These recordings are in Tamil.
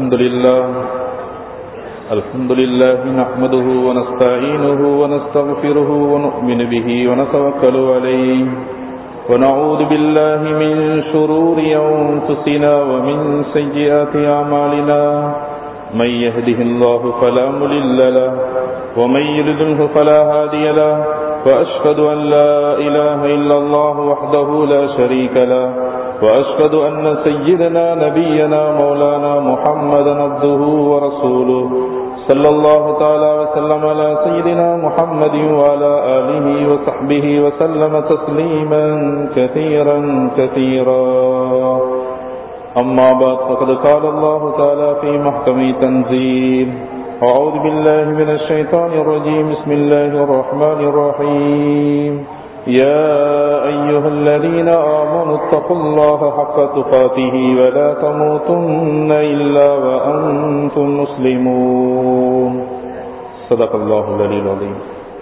الحمد لله الحمد لله نحمده ونستعينه ونستغفره ونؤمن به ونتوكل عليه ونعوذ بالله من شرور أنفسنا ومن سيئات أعمالنا من يهده الله فلا ملل له ومن يلده فلا هادي له وأشهد أن لا إله إلا الله وحده لا شريك له وأشهد أن سيدنا نبينا مولانا محمدا عبده ورسوله صلى الله تعالى وسلم على سيدنا محمد وعلى آله وصحبه وسلم تسليما كثيرا كثيرا أما بعد فقد قال الله تعالى في محكم تنزيل أعوذ بالله من الشيطان الرجيم بسم الله الرحمن الرحيم يا أيها الذين آمنوا اتقوا الله حق تقاته ولا تموتن إلا وأنتم مسلمون صدق الله العلي العظيم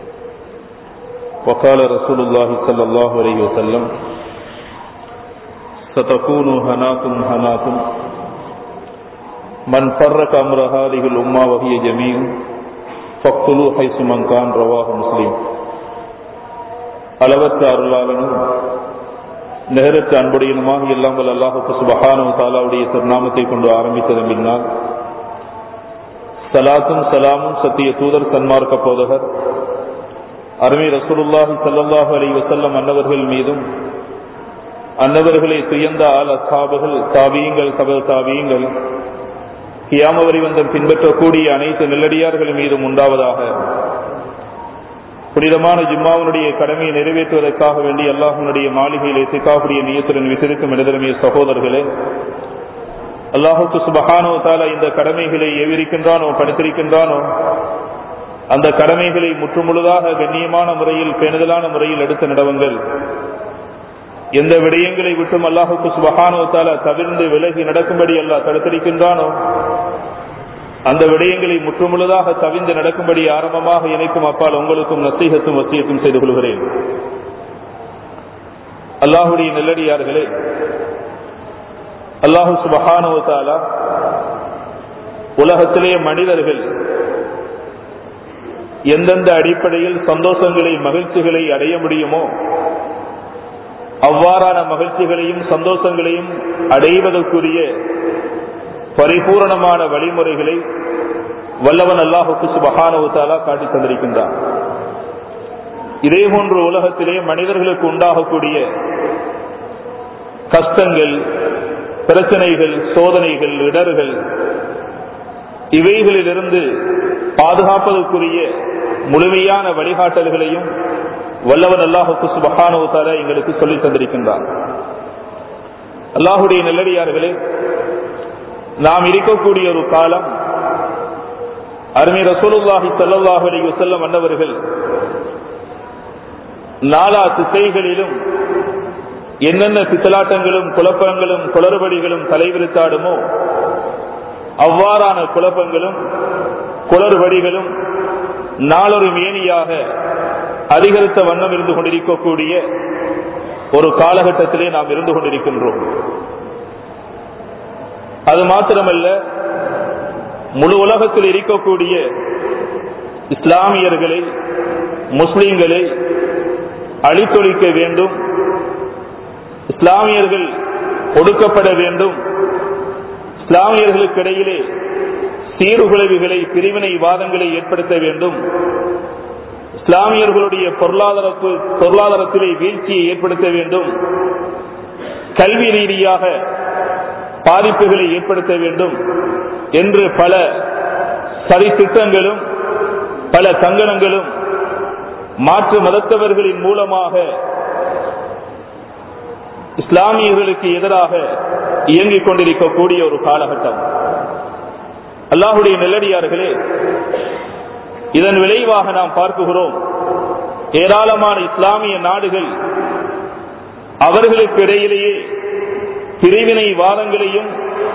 وقال رسول الله صلى الله عليه وسلم ستكون هناكم هناكم من فرق أمر هذه الأمة وهي جميع فاقتلوا حيث من كان رواه مسلم அளவற்ற அருளாளனும் நெஹரத்து அன்புடையனுமாக எல்லாம் வல்ல அல்லாஹுக்கு சுபஹானு தாலாவுடைய திருநாமத்தை கொண்டு ஆரம்பித்ததன் பின்னால் சலாத்தும் சலாமும் சத்திய தூதர் சன்மார்க்க போதகர் அருமை ரசூலுல்லாஹி சல்லாஹூ அலி வசல்லம் அன்னவர்கள் மீதும் அன்னவர்களை துயர்ந்த ஆல் அசாபுகள் தாவியங்கள் கபல் தாவியங்கள் கியாமவரி வந்தம் பின்பற்றக்கூடிய அனைத்து நெல்லடியார்கள் மீதும் உண்டாவதாக புனிதமான ஜிம்மாவுடைய கடமையை நிறைவேற்றுவதற்காக வேண்டி அல்லாஹனுடைய மாளிகையில் எத்திக்காவுடைய நியத்துடன் விசிரிக்கும் இடதரமிய சகோதரர்களே அல்லாஹுக்கு சுபஹானோ தாலா இந்த கடமைகளை எவிருக்கின்றானோ படுத்திருக்கின்றானோ அந்த கடமைகளை முற்றுமுழுதாக கண்ணியமான முறையில் பேணுதலான முறையில் எடுத்த நடவங்கள் எந்த விடயங்களை விட்டும் அல்லாஹுக்கு சுபஹானோ தாலா தவிர்ந்து விலகி நடக்கும்படி அல்லாஹ் தடுத்திருக்கின்றானோ அந்த விடயங்களை முற்றுமுழுதாக தவிந்து நடக்கும்படி ஆரம்பமாக இணைக்கும் அப்பால் உங்களுக்கும் நசீகத்தும் வசியத்தும் செய்து கொள்கிறேன் அல்லாஹுடைய நெல்லடியார்களே அல்லாஹு சுபஹானுவத்தாலா உலகத்திலே மனிதர்கள் எந்தெந்த அடிப்படையில் சந்தோஷங்களை மகிழ்ச்சிகளை அடைய முடியுமோ அவ்வாறான மகிழ்ச்சிகளையும் சந்தோஷங்களையும் அடைவதற்குரிய பரிபூரணமான வழிமுறைகளை வல்லவன் அல்லாஹுக்கு சுபகானவுத்தாலா காட்டி தந்திருக்கின்றான் இதே போன்று உலகத்திலே மனிதர்களுக்கு உண்டாகக்கூடிய கஷ்டங்கள் பிரச்சனைகள் சோதனைகள் இடர்கள் இவைகளிலிருந்து பாதுகாப்பதற்குரிய முழுமையான வழிகாட்டல்களையும் வல்லவன் அல்லாஹுக்கு சுபகானவுத்தாலா எங்களுக்கு சொல்லித் தந்திருக்கின்றான் அல்லாஹுடைய நெல்லடியார்களே நாம் இருக்கக்கூடிய ஒரு காலம் அருமை ரசூலுல்லாஹி சல்லாஹு அலி வசல்லம் அன்னவர்கள் நாலா திசைகளிலும் என்னென்ன பித்தலாட்டங்களும் குழப்பங்களும் குளறுபடிகளும் தலைவிரித்தாடுமோ அவ்வாறான குழப்பங்களும் குளறுபடிகளும் நாளொரு மேனியாக அதிகரித்த வண்ணம் இருந்து கொண்டிருக்கக்கூடிய ஒரு காலகட்டத்திலே நாம் இருந்து கொண்டிருக்கின்றோம் அது மாத்திரமல்ல முழு உலகத்தில் இருக்கக்கூடிய இஸ்லாமியர்களை முஸ்லிம்களை அழித்தொழிக்க வேண்டும் இஸ்லாமியர்கள் ஒடுக்கப்பட வேண்டும் இஸ்லாமியர்களுக்கு இடையிலே சீர்குலைவுகளை பிரிவினை வாதங்களை ஏற்படுத்த வேண்டும் இஸ்லாமியர்களுடைய பொருளாதாரத்து பொருளாதாரத்திலே வீழ்ச்சியை ஏற்படுத்த வேண்டும் கல்வி ரீதியாக பாதிப்புகளை ஏற்படுத்த வேண்டும் என்று பல சதி திட்டங்களும் பல சங்கடங்களும் மாற்று மதத்தவர்களின் மூலமாக இஸ்லாமியர்களுக்கு எதிராக இயங்கிக் கொண்டிருக்கக்கூடிய ஒரு காலகட்டம் அல்லாஹுடைய நெல்லடியார்களே இதன் விளைவாக நாம் பார்க்குகிறோம் ஏராளமான இஸ்லாமிய நாடுகள் அவர்களுக்கு இடையிலேயே பிரிவினை வாதங்களையும்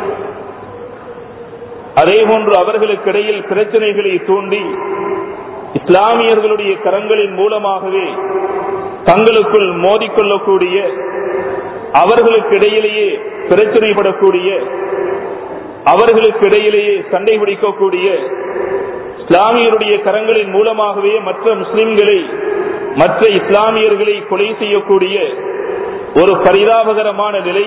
அதே போன்று அவர்களுக்கு இடையில் பிரச்சனைகளை தூண்டி இஸ்லாமியர்களுடைய கரங்களின் மூலமாகவே தங்களுக்குள் மோதிக்கொள்ளக்கூடிய அவர்களுக்கு இடையிலேயே பிரச்சனைப்படக்கூடிய அவர்களுக்கு இடையிலேயே சண்டை பிடிக்கக்கூடிய இஸ்லாமியருடைய கரங்களின் மூலமாகவே மற்ற முஸ்லிம்களை மற்ற இஸ்லாமியர்களை கொலை செய்யக்கூடிய ஒரு பரிதாபகரமான நிலை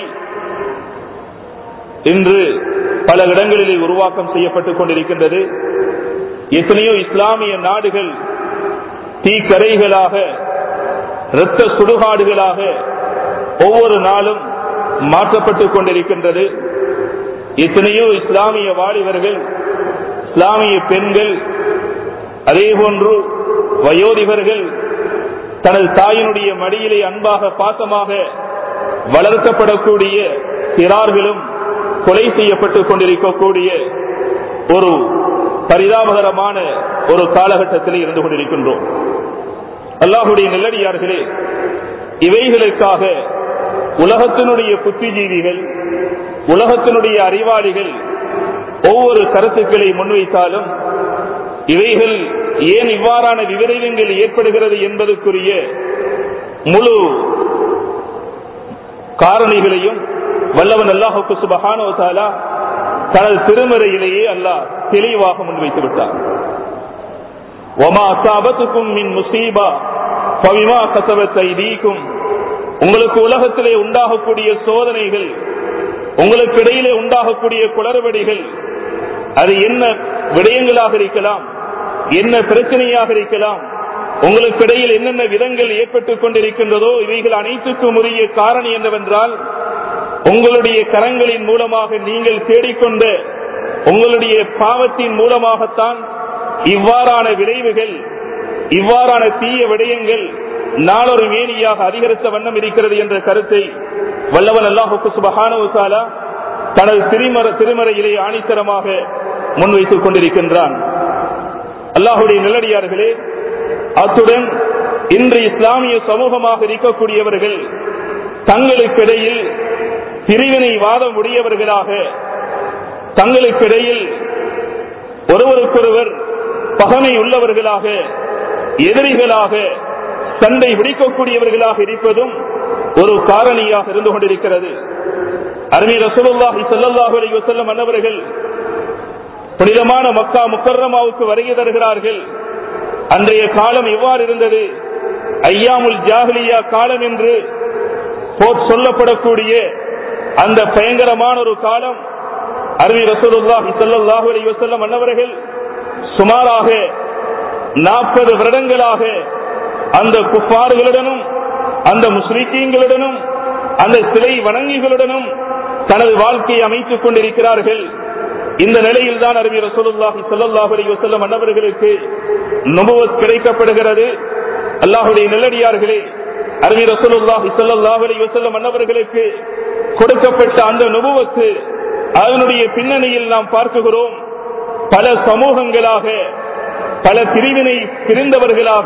இன்று பல இடங்களிலே உருவாக்கம் செய்யப்பட்டுக் கொண்டிருக்கின்றது எத்தனையோ இஸ்லாமிய நாடுகள் தீக்கரைகளாக இரத்த சுடுகாடுகளாக ஒவ்வொரு நாளும் மாற்றப்பட்டுக் கொண்டிருக்கின்றது எத்தனையோ இஸ்லாமிய வாலிபர்கள் இஸ்லாமிய பெண்கள் அதே போன்று வயோதிபர்கள் தனது தாயினுடைய மடியிலே அன்பாக பாசமாக வளர்க்கப்படக்கூடிய சிறார்களும் கொலை செய்யப்பட்டுக் கொண்டிருக்கக்கூடிய ஒரு பரிதாபகரமான ஒரு காலகட்டத்தில் இருந்து கொண்டிருக்கின்றோம் அல்லாஹுடைய நெல்லடியார்களே இவைகளுக்காக உலகத்தினுடைய புத்திஜீவிகள் உலகத்தினுடைய அறிவாளிகள் ஒவ்வொரு கருத்துக்களை முன்வைத்தாலும் இவைகள் ஏன் இவ்வாறான விபரீதங்கள் ஏற்படுகிறது என்பதற்குரிய முழு காரணிகளையும் வல்லவன் அல்லாஹுக்கு சுபஹானோ தாலா தனது திருமறையிலேயே அல்லாஹ் தெளிவாக முன்வைத்து விட்டார் ஒமா சாபத்துக்கும் மின் முசீபா பவிமா கசவத்தை நீக்கும் உங்களுக்கு உலகத்திலே உண்டாகக்கூடிய சோதனைகள் உங்களுக்கு இடையிலே உண்டாகக்கூடிய குளறுபடிகள் அது என்ன விடயங்களாக இருக்கலாம் என்ன பிரச்சனையாக இருக்கலாம் உங்களுக்கு இடையில் என்னென்ன விதங்கள் ஏற்பட்டுக் கொண்டிருக்கின்றதோ இவைகள் அனைத்துக்கும் உரிய காரணம் என்னவென்றால் உங்களுடைய கரங்களின் மூலமாக நீங்கள் தேடிக்கொண்ட உங்களுடைய பாவத்தின் மூலமாகத்தான் இவ்வாறான விளைவுகள் இவ்வாறான தீய விடயங்கள் நாளொரு மேனியாக அதிகரித்த வண்ணம் இருக்கிறது என்ற கருத்தை வல்லவன் அல்லாஹுக்கு சுபஹானவுசாலா தனது திருமர திருமறையிலே ஆணித்தரமாக முன்வைத்துக் கொண்டிருக்கின்றான் அல்லாஹுடைய நிலடியார்களே அத்துடன் இன்று இஸ்லாமிய சமூகமாக இருக்கக்கூடியவர்கள் தங்களுக்கிடையில் பிரிவினை வாதம் உடையவர்களாக தங்களுக்கிடையில் ஒருவருக்கொருவர் பகமை உள்ளவர்களாக எதிரிகளாக சண்டை பிடிக்கக்கூடியவர்களாக இருப்பதும் ஒரு காரணியாக இருந்து கொண்டிருக்கிறது அருமை ரசூலுல்லாஹி ஸல்லல்லாஹு அலைஹி வஸல்லம் அன்னவர்கள் புனிதமான மக்கா முக்கர்ரமாவுக்கு வருகை தருகிறார்கள் அன்றைய காலம் எவ்வாறு இருந்தது ஐயாமுல் ஜாஹிலியா காலம் என்று சொல்லப்படக்கூடிய அந்த பயங்கரமான ஒரு காலம் அருமை ரசூலுல்லாஹி ஸல்லல்லாஹு அலைஹி வஸல்லம் அன்னவர்கள் சுமாராக நாற்பது வருடங்களாக அந்த குஃபார்களுடனும் அந்த முஸ்லிக்கீங்களுடனும் அந்த சிலை வணங்கிகளுடனும் தனது வாழ்க்கையை அமைத்துக் கொண்டிருக்கிறார்கள் இந்த நிலையில் தான் அருமை ரசூலுல்லாஹி ஸல்லல்லாஹு அலைஹி வஸல்லம் அன்னவர்களுக்கு நுபுவத் கிடைக்கப்படுகிறது அல்லாஹ்வுடைய நல்லடியார்களே அருமை ரசூலுல்லாஹி ஸல்லல்லாஹு அலைஹி வஸல்லம் அன்னவர்களுக்கு கொடுக்கப்பட்ட அந்த நுபுவத்து அதனுடைய பின்னணியில் நாம் பார்க்குகிறோம் பல சமூகங்களாக பல பிரிவினை பிரிந்தவர்களாக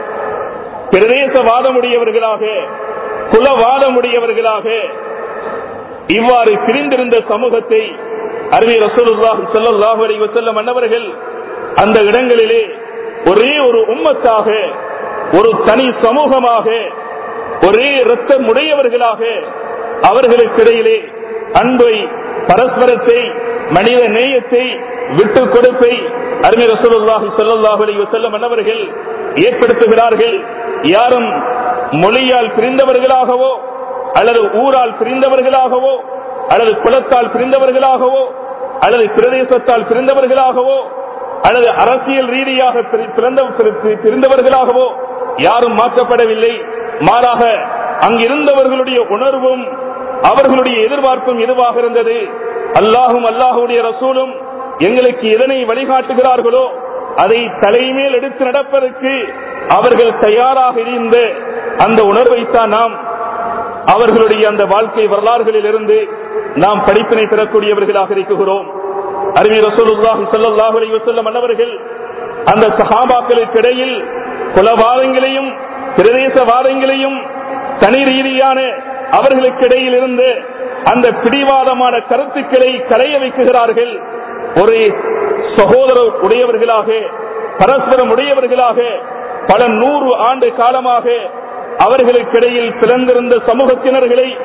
பிரதேசவாதமுடையவர்களாக குலவாதமுடையவர்களாக இவ்வாறு பிரிந்திருந்த சமூகத்தை அருமை ரசூலுல்லாஹி ஸல்லல்லாஹு அலைஹி வஸல்லம் அன்னவர்கள் அந்த இடங்களிலே ஒரே ஒரு உம்மத்தாக ஒரு தனி சமூகமாக ஒரே இரத்தம் உடையவர்களாக அவர்களுக்கிடையிலே அன்பை பரஸ்பரத்தை மனித நேயத்தை விட்டு கொடுப்பை அருமை ரசூலுல்லாஹி ஸல்லல்லாஹு அலைஹி வஸல்லம் அன்னவர்கள் ஏற்படுத்துகிறார்கள் யாரும் மொழியால் பிரிந்தவர்களாகவோ அல்லது ஊரால் பிரிந்தவர்களாகவோ அல்லது குலத்தால் பிரிந்தவர்களாகவோ அல்லது பிரதேசத்தால் பிரிந்தவர்களாகவோ அல்லது அரசியல் ரீதியாக பிரிந்தவர்களாகவோ யாரும் மாற்றப்படவில்லை மாறாக அங்கிருந்தவர்களுடைய உணர்வும் அவர்களுடைய எதிர்பார்ப்பும் எதுவாக இருந்தது அல்லாஹும் அல்லாஹுடைய ரசூலும் எங்களுக்கு எதனை வழிகாட்டுகிறார்களோ அதை தலைமேல் எடுத்து நடப்பதற்கு அவர்கள் தயாராக இருந்த அந்த உணர்வைத்தான் நாம் அவர்களுடைய அந்த வாழ்க்கை வரலாறுகளில் இருந்து நாம் படிப்பினை பெறக்கூடியவர்களாக இருக்கிறோம் அருமை ரசூலுல்லாஹி ஸல்லல்லாஹு அலைஹி வஸல்லம் அன்னவர்கள் அந்த சஹாபாக்களுக்கு இடையில் குலவாதங்களையும் பிரதேசவாதங்களையும் தனி ரீதியான அவர்களுக்கு இடையில் இருந்து அந்த பிடிவாதமான கருத்துக்களை கரைய வைக்குகிறார்கள் ஒரு சகோதர உடையவர்களாக பரஸ்பரம் உடையவர்களாக பல நூறு ஆண்டு காலமாக அவர்களுக்கிடையில் பிறந்திருந்த சமூகத்தினர்களை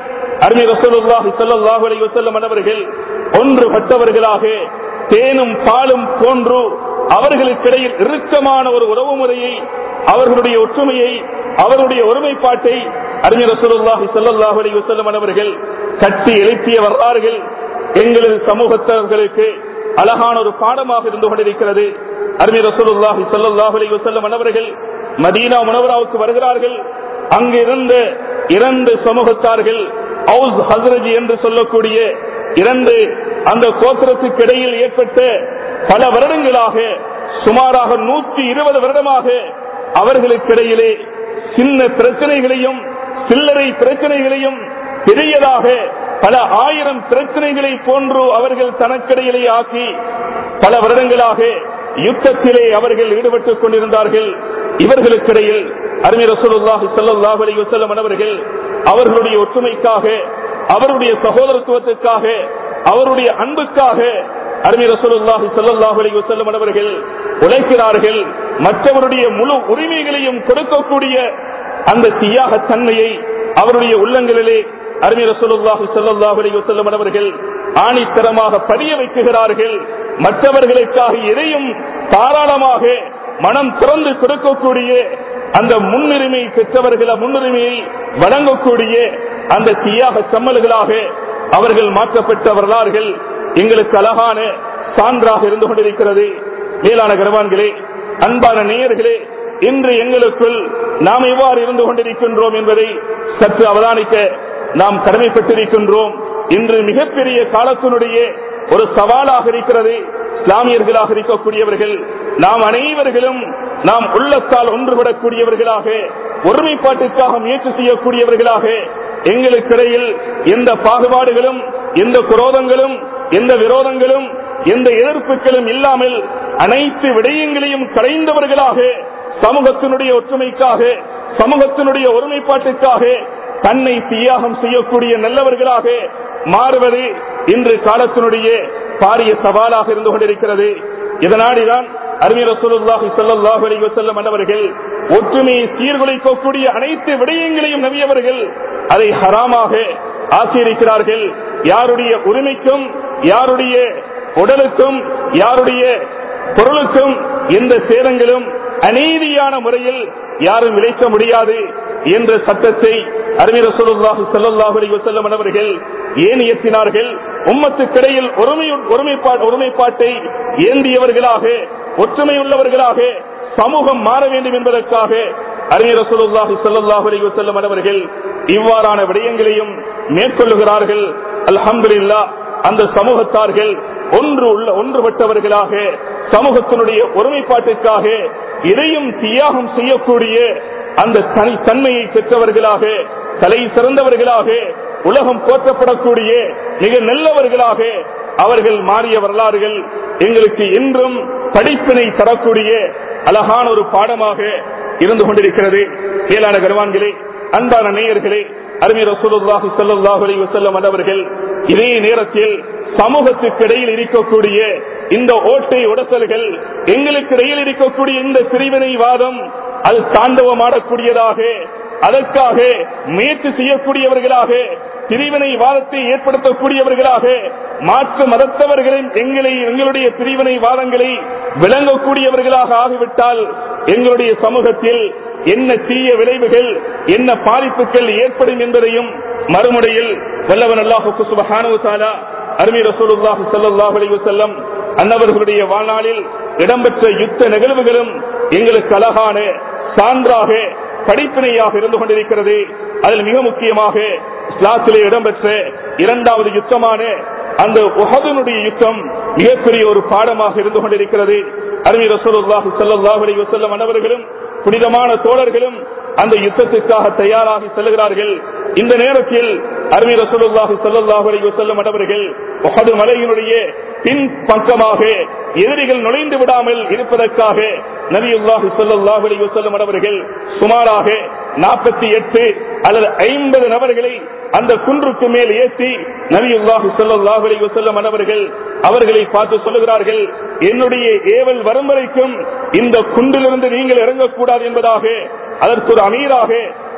அருமை ரசூலுல்லாஹி ஸல்லல்லாஹு அலைஹி வஸல்லம் அவர்கள் ஒன்றுபட்டவர்களாக தேனும் பாலும் போன்று அவர்களுக்கிடையில் இறுக்கமான ஒரு உறவு முறையை அவர்களுடைய ஒற்றுமையை அவர்களுடைய ஒருமைப்பாட்டை அறிஞர் ரசூலுல்லாஹி ஸல்லல்லாஹு அலைஹி வஸல்லம் அவர்கள் கட்டி எழுப்பிய வரலாறுகள் எங்களது சமூகத்தவர்களுக்கு அழகான ஒரு பாடமாக இருந்து கொண்டிருக்கிறது அறிஞர் ரசூலுல்லாஹி ஸல்லல்லாஹு அலைஹி வஸல்லம் அவர்கள் மதீனா முனவராவுக்கு வருகிறார்கள் அங்கிருந்த இரண்டு சமூகத்தார்கள் ஹவுஸ் ஹசரஜி என்று சொல்லக்கூடிய இரண்டு அந்த கோத்திரத்துக்கு இடையில் ஏற்பட்ட பல வருடங்களாக சுமாராக நூற்றி இருபது வருடமாக அவர்களுக்கிடையிலே சின்ன பிரச்சனைகளையும் சில்லறை பிரச்சனைகளையும் பெரியதாக பல ஆயிரம் பிரச்சனைகளை போன்று அவர்கள் தனக்கிடையிலே ஆக்கி பல வருடங்களாக யுத்தத்திலே அவர்கள் ஈடுபட்டுக் கொண்டிருந்தார்கள் இவர்களுக்கிடையில் அருமை ரசூலுல்லாஹி ஸல்லல்லாஹு அலைஹி வஸல்லம் அவர்கள் அவர்களுடைய ஒற்றுமைக்காக அவருடைய சகோதரத்துவத்துக்காக அவருடைய அன்புக்காக அருமை ரசூலுல்லாஹி ஸல்லல்லாஹு அலைஹி வஸல்லம் அவர்கள் உழைக்கிறார்கள் மற்றவருடைய முழு உரிமைகளையும் கொடுக்கக்கூடிய அந்த தியாக தன்மையை அவருடைய உள்ளங்களிலே அருமை ரசூலுல்லாஹி ஸல்லல்லாஹு அலைஹி வஸல்லம் அவர்கள் ஆணித்தரமாக பதிய வைக்குகிறார்கள் மற்றவர்களுக்காக எதையும் தாராளமாக மனம் திறந்து கொடுக்கக்கூடிய அந்த முன்னுரிமை பெற்றவர்கள முன்னுரிமையை வழங்கக்கூடிய அந்த தியாக சம்மல்களாக அவர்கள் மாற்றப்பட்ட வரலாறுகள் எங்களுக்கு அழகான சான்றாக இருந்து கொண்டிருக்கிறது மேலான கரவான்களே அன்பான நேயர்களே இன்று எங்களுக்குள் நாம் எவ்வாறு இருந்து கொண்டிருக்கின்றோம் என்பதை சற்று அவதானிக்க நாம் கடமைப்பட்டிருக்கின்றோம் இன்று மிகப்பெரிய காலத்தினுடைய ஒரு சவாலாக இருக்கிறது இஸ்லாமியர்களாக இருக்கக்கூடியவர்கள் நாம் அனைவர்களும் நாம் உள்ளத்தால் ஒன்றுபடக்கூடியவர்களாக ஒருமைப்பாட்டுக்காக முயற்சி செய்யக்கூடியவர்களாக எங்களுக்கிடையில் எந்த பாகுபாடுகளும் எந்த குரோதங்களும் எந்த விரோதங்களும் எந்த எதிர்ப்புகளும் இல்லாமல் அனைத்து விடயங்களையும் களைந்தவர்களாக சமூகத்தினுடைய ஒற்றுமைக்காக சமூகத்தினுடைய ஒருமைப்பாட்டுக்காக தன்னை தியாகம் செய்யக்கூடிய நல்லவர்களாக மாறுவது இன்று காலத்தினுடைய பாரிய சவாலாக இருந்து கொண்டிருக்கிறது இதனாடிதான் அருமை ரசூலுல்லாஹி ஸல்லல்லாஹு அலைஹி வஸல்லம் அன்னவர்கள் ஒற்றுமையை சீர்குலைக்கக்கூடிய அனைத்து விடயங்களையும் நபியவர்கள் அதை ஹராமாக ஆசிரியக்கிறார்கள் யாருடைய உரிமைக்கும் யாருடைய உடலுக்கும் யாருடைய பொருளுக்கும் எந்த சேதங்களும் அநீதியான முறையில் யாரும் விளைக்க முடியாது என்ற சட்டத்தை அறிஞர் ரசூலுல்லாஹி ஸல்லல்லாஹு அலைஹி வஸல்லம் அவர்கள் ஏன் இயற்றினார்கள் உம்மத்துக்கிடையில் ஒருமை ஒருமைப்பா ஒருமைப்பாட்டை ஏந்தியவர்களாக ஒற்றுமை உள்ளவர்களாக சமூகம் மாற வேண்டும் என்பதற்காக அறிஞர் ரசூலுல்லாஹி ஸல்லல்லாஹு அலைஹி வஸல்லம் அவர்கள் இவ்வாறான விடயங்களையும் மேற்கொள்ளுகிறார்கள் அல்ஹம்துலில்லாஹ் அந்த சமூகத்தார்கள் ஒன்று உள்ள ஒன்றுபட்டவர்களாக சமூகத்தினுடைய ஒருமைப்பாட்டிற்காக இதையும் தியாகம் செய்யக்கூடிய அந்த தனி தன்மையை பெற்றவர்களாக தலை சிறந்தவர்களாக உலகம் போற்றப்படக்கூடிய மிக நல்லவர்களாக அவர்கள் மாறிய வரலாறுகள் எங்களுக்கு என்றும் படிப்பினை தரக்கூடிய அழகான ஒரு பாடமாக இருந்து கொண்டிருக்கிறது மேலான கருவான்களே அன்பான நேயர்களே அருமை ரசூலுல்லாஹி ஸல்லல்லாஹு அலைஹி வஸல்லம் அவர்கள் இதே நேரத்தில் சமூகத்துக்கு இடையில் இருக்கக்கூடிய இந்த ஓட்டை உடசல்கள் எங்களுக்கு இடையில் இருக்கக்கூடிய இந்த பிரிவினைவாதம் அது தாண்டவமாடக்கூடியதாக அதற்காக முயற்சி செய்யக்கூடியவர்களாக பிரிவினை வாதத்தை ஏற்படுத்தக்கூடியவர்களாக மாற்று மதத்தவர்களின் எங்களை எங்களுடைய பிரிவினை வாதங்களை விளங்கக்கூடியவர்களாக ஆகிவிட்டால் எங்களுடைய சமூகத்தில் என்ன தீய விளைவுகள் என்ன பாதிப்புகள் ஏற்படும் என்பதையும் மறுமுறையில் வல்லவன் அல்லாஹுக்கு சுபஹானு தாலா அருமை ரசூலுல்லாஹி ஸல்லல்லாஹு அலைஹி வஸல்லம் அன்னவர்களுடைய வாழ்நாளில் இடம்பெற்ற யுத்த நிகழ்வுகளும் எங்களுக்கு அழகான சான்றாக படிப்பினையாக இருந்து கொண்டிருக்கிறது அதில் மிக முக்கியமாக இஸ்லாத்திலே இடம்பெற்ற இரண்டாவது யுத்தமான அந்த உஹதனுடைய யுத்தம் மிகப்பெரிய ஒரு பாடமாக இருந்து கொண்டிருக்கிறது அருமை ரசூலுல்லாஹி ஸல்லல்லாஹு அலைஹி வஸல்லம் அன்னவர்களும் புனிதமான தோழர்களும் அந்த யுத்தத்திற்காக தயாராகி செல்கிறார்கள் இந்த நேரத்தில் அருமை ரசூலுல்லாஹி ஸல்லல்லாஹு அலைஹி வஸல்லம் அவர்கள் உஹது மலையினுடைய பின் பக்கமாக எதிரிகள் நுழைந்து விடாமல் இருப்பதற்காக நபியுல்லாஹி ஸல்லல்லாஹு அலைஹி வஸல்லம் அவர்கள் சுமாராக நாற்பத்தி எட்டு அல்லது ஐம்பது நபர்களை அந்த குன்றுக்கு மேல் ஏற்றி நபியுல்லாஹி ஸல்லல்லாஹு அலைஹி வஸல்லம் அவர்கள் அவர்களை பார்த்து சொல்லுகிறார்கள் என்னுடைய ஏவல் வரும் வரைக்கும் இந்த குன்றிலிருந்து நீங்கள் இறங்கக்கூடாது என்பதாக அதற்கு ஒரு அமீராக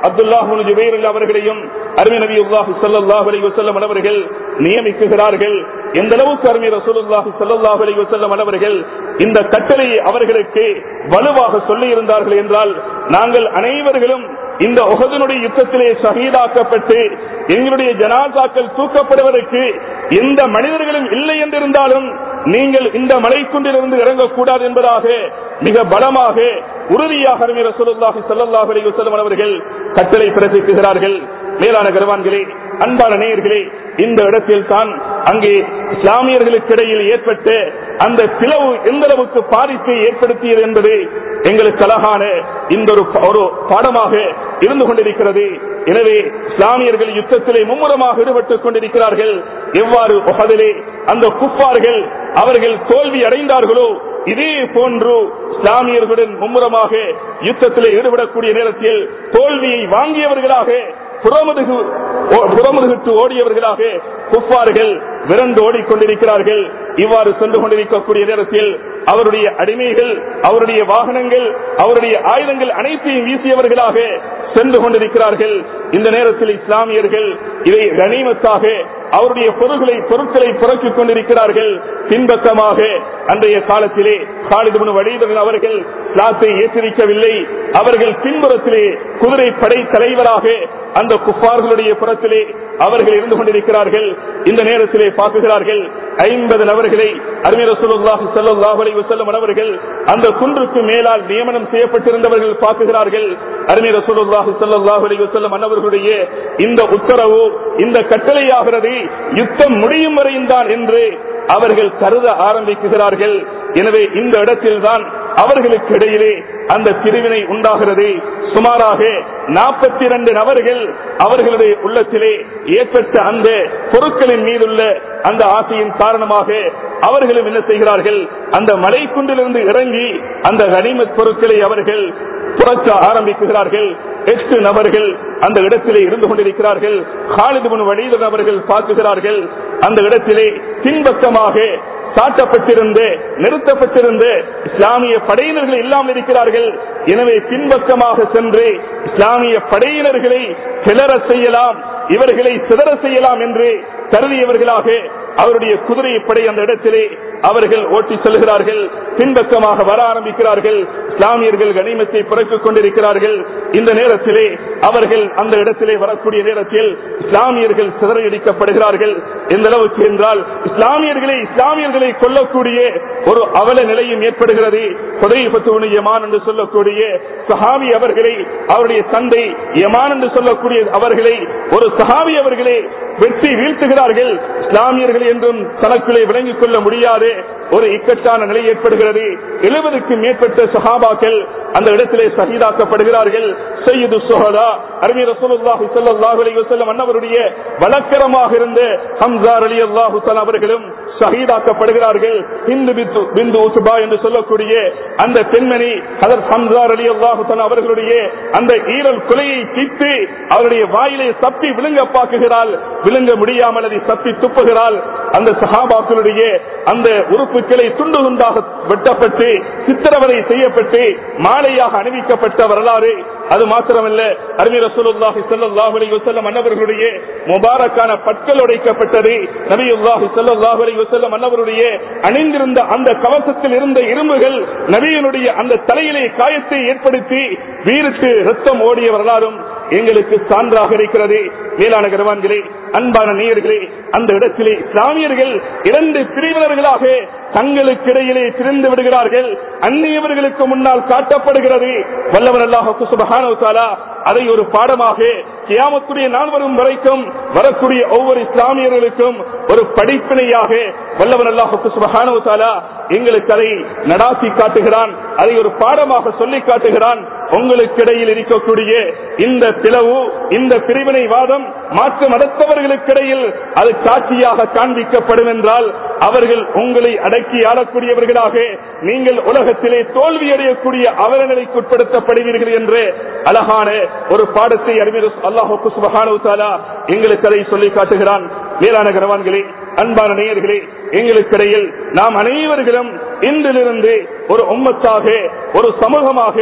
அப்துல்லாஹ் ஜுபைர் அவர்களையும் அருமை நபி உல்லாஹு சல்லாஹ் அலி வசல்லம் அவர்கள் நியமிக்குகிறார்கள் எந்த அளவுக்கு அருமை ரசூலுல்லாஹி ஸல்லல்லாஹு அலைஹி வஸல்லம் அவர்கள் இந்த கட்டளையை அவர்களுக்கு வலுவாக சொல்லி இருந்தார்கள் என்றால் நாங்கள் அனைவர்களும் இந்த உகதனுடைய யுத்தத்திலே ஷஹீதாக்கப்பட்டு எங்களுடைய ஜனாசாக்கள் தூக்கப்படுவதற்கு எந்த மனிதர்களும் இல்லை என்றிருந்தாலும் நீங்கள் இந்த மலைக்குண்டிலிருந்து இறங்கக்கூடாது என்பதாக மிக பலமாக உறுதியாக அருமை ரசூலுல்லாஹி ஸல்லல்லாஹு அலைஹி வஸல்லம் அவர்கள் கட்டளை பிறப்பிக்கிறார்கள் மேலான கருவான்களே அன்பான நேயர்களே இந்த இடத்தில் தான் அங்கே இஸ்லாமியர்களுக்கு இடையில் ஏற்பட்ட அந்த பிளவு எந்த அளவுக்கு பாதிப்பை ஏற்படுத்தியது என்பது எங்களுக்கு அழகான இந்த ஒரு ஒரு பாடமாக இருந்து கொண்டிருக்கிறது எனவே இஸ்லாமியர்கள் யுத்தத்திலே மும்முரமாக ஈடுபட்டுக் கொண்டிருக்கிறார்கள் எவ்வாறு உகதிலே அந்த குப்பார்கள் அவர்கள் தோல்வி அடைந்தார்களோ இதே போன்று இஸ்லாமியர்களுடன் மும்முரமாக யுத்தத்திலே ஈடுபடக்கூடிய நேரத்தில் தோல்வியை வாங்கியவர்களாக புறமுதுகு புறமுதுகிட்டு ஓடியவர்களாக குப்பார்கள் விரண்டு ஓடிக்கொண்டிருக்கிறார்கள் இவ்வாறு சென்று கொண்டிருக்கக்கூடிய நேரத்தில் அவருடைய அடிமைகள் அவருடைய வாகனங்கள் அவருடைய ஆயுதங்கள் அனைத்தையும் வீசியவர்களாக சென்று கொண்டிருக்கிறார்கள் இந்த நேரத்தில் இஸ்லாமியர்கள் இதை கனிமத்தாக அவருடைய பொருள்களை பொருட்களை புறக்கிக் கொண்டிருக்கிறார்கள் பின்பக்கமாக அன்றைய காலத்திலே காலிதுபுன் வழிதன் அவர்கள் லாத்தை ஏற்றிருக்கவில்லை அவர்கள் பின்புறத்திலே குதிரை படை தலைவராக அந்த குப்பார்களுடைய புறத்திலே அவர்கள் இருந்து கொண்டிருக்கிறார்கள் இந்த நேரத்திலே பார்க்குகிறார்கள் ஐம்பது நபர்களை அருமை ரசூலுல்லாஹி ஸல்லல்லாஹு அலைஹி வஸல்லம் அவர்கள் அந்த குன்றுக்கு மேலால் நியமனம் செய்யப்பட்டிருந்தவர்கள் பார்க்குகிறார்கள் அருமை ரசூலுல்லாஹி ஸல்லல்லாஹு அலைஹி வஸல்லம் அன்னவர்களுடைய இந்த உத்தரவு இந்த கட்டளையாகிறது யுத்தம் முடியும் வரையும் தான் என்று அவர்கள் கருத ஆரம்பிக்குகிறார்கள் எனவே இந்த இடத்தில்தான் அவர்களுக்கு இடையிலே அந்த பிரிவினை உண்டாகிறது சுமாராக நாற்பத்தி இரண்டு நபர்கள் அவர்களுடைய உள்ளத்திலே ஏற்பட்ட அந்த பொருட்களின் மீதுள்ள அந்த ஆசையின் காரணமாக அவர்களும் என்ன செய்கிறார்கள் அந்த மலைக்குண்டிலிருந்து இறங்கி அந்த கனிமத் பொருட்களை அவர்கள் புறக்க ஆரம்பிக்குகிறார்கள் எட்டு நபர்கள் அந்த இடத்திலே இருந்து கொண்டிருக்கிறார்கள் காலிதுபன் வழிதன் அவர்கள் பார்க்குகிறார்கள் அந்த இடத்திலே பின்பக்கமாக சாட்டப்பட்டிருந்த நிறுத்தப்பட்டிருந்த இஸ்லாமிய படையினர்கள் இல்லாமல் இருக்கிறார்கள் எனவே பின்பக்கமாக சென்று இஸ்லாமிய படையினர்களை கிளற செய்யலாம் இவர்களை சிதற செய்யலாம் என்று கருதியவர்களாக அவருடைய குதிரை படை அந்த இடத்திலே அவர்கள் ஓட்டி செல்கிறார்கள் பின்பக்கமாக வர ஆரம்பிக்கிறார்கள் இஸ்லாமியர்கள் கனிமத்தை புறக்கிக் கொண்டிருக்கிறார்கள் இந்த நேரத்திலே அவர்கள் அந்த இடத்திலே வரக்கூடிய நேரத்தில் இஸ்லாமியர்கள் சிதறடிக்கப்படுகிறார்கள் எந்த அளவுக்கு என்றால் இஸ்லாமியர்களை இஸ்லாமியர்களை கொல்லக்கூடிய ஒரு அவல நிலையும் ஏற்படுகிறது கொடையபத்து யமான் என்று சொல்லக்கூடிய சஹாபி அவர்களை அவருடைய தந்தை யமான் என்று சொல்லக்கூடிய அவர்களை ஒரு சஹாபி அவர்களே வெற்றி வீழ்த்துகிறார்கள் இஸ்லாமியர்கள் என்றும் தனக்குள்ளே விளங்கிக் கொள்ள முடியாது ஒரு இக்கட்டான நிலை ஏற்படுகிறது எழுபதுக்கும் மேற்பட்ட சஹாபாக்கள் அந்த இடத்திலே சகிதாக்கப்படுகிறார்கள் சையது சுஹதா அருமை ரசூலுல்லாஹி ஸல்லல்லாஹு அலைஹி வஸல்லம் அன்னவருடைய வழக்கரமாக இருந்த ஹம்சார் அலி அல்லாஹு அவர்களும் ஷஹீதாக்கப்படுகிறார்கள் இந்து பிந்து உசுபா என்று சொல்லக்கூடிய அந்த பெண்மணி ஹதர் ஹம்சார் அலி அல்லாஹு அவர்களுடைய அந்த ஈரல் கொலையை தீர்த்து அவருடைய வாயிலை சப்பி விழுங்க பார்க்குகிறாள் விழுங்க முடியாமல் அதை சப்பி துப்புகிறாள் அந்த சஹாபாக்களுடைய அந்த உறுப்புகளை துண்டு துண்டாக வெட்டப்பட்டு சித்திரவதை செய்யப்பட்டு மாலையாக அணிவிக்கப்பட்ட வரலாறு அது மாத்திரமல்ல அருமை ரசூலுல்லாஹி ஸல்லல்லாஹு அலைஹி வஸல்லம் அன்னவர்களுடைய முபாரக்கான பற்கள் உடைக்கப்பட்டது நபியுல்லாஹி ஸல்லல்லாஹு அலைஹி வஸல்லம் அன்னவருடைய அணிந்திருந்த அந்த கவசத்தில் இருந்த இரும்புகள் நபியினுடைய அந்த தலையிலே காயத்தை ஏற்படுத்தி வீரிட்டு ரத்தம் ஓடிய வரலாறும் எங்களுக்கு சான்றாக இருக்கிறது மேலான கருவான்களே அன்பான நேயர்களே அந்த இடத்திலே இஸ்லாமியர்கள் இரண்டு பிரிவினர்களாக தங்களுக்கிடையிலே திரிந்து விடுகிறார்கள் அந்நியவர்களுக்கு முன்னால் காட்டப்படுகிறது வல்லவர் அல்லாஹு சுபஹானு அதை ஒரு பாடமாக கியாமத்துடைய நாள் வரும் வரைக்கும் வரக்கூடிய ஒவ்வொரு இஸ்லாமியர்களுக்கும் ஒரு படிப்பினையாக வல்லவன் அல்லாஹு சுபஹானு எங்களுக்கு அதை நடாத்தி காட்டுகிறான் அதை ஒரு பாடமாக சொல்லி காட்டுகிறான் உங்களுக்கு இடையில் இருக்கக்கூடிய இந்த பிளவு இந்த பிரிவினைவாதம் மாற்று மதத்தவர்களுக்கு இடையில் அது காட்சியாக காண்பிக்கப்படும் என்றால் அவர்கள் உங்களை அடக்கி ஆளக்கூடியவர்களாக நீங்கள் உலகத்திலே தோல்வி அடையக்கூடிய அவலநிலைக்கு உட்படுத்தப்படுவீர்கள் என்று அழகான ஒரு பாடத்தை அறிஞர் அல்லாஹு சுபஹானு எங்களுக்கு அதை சொல்லி காட்டுகிறான் மேலான கரவான்களே அன்பான நேயர்களே எங்களுக்கு இடையில் நாம் அனைவர்களும் இன்றிலிருந்து ஒரு உம்மத்தாக ஒரு சமூகமாக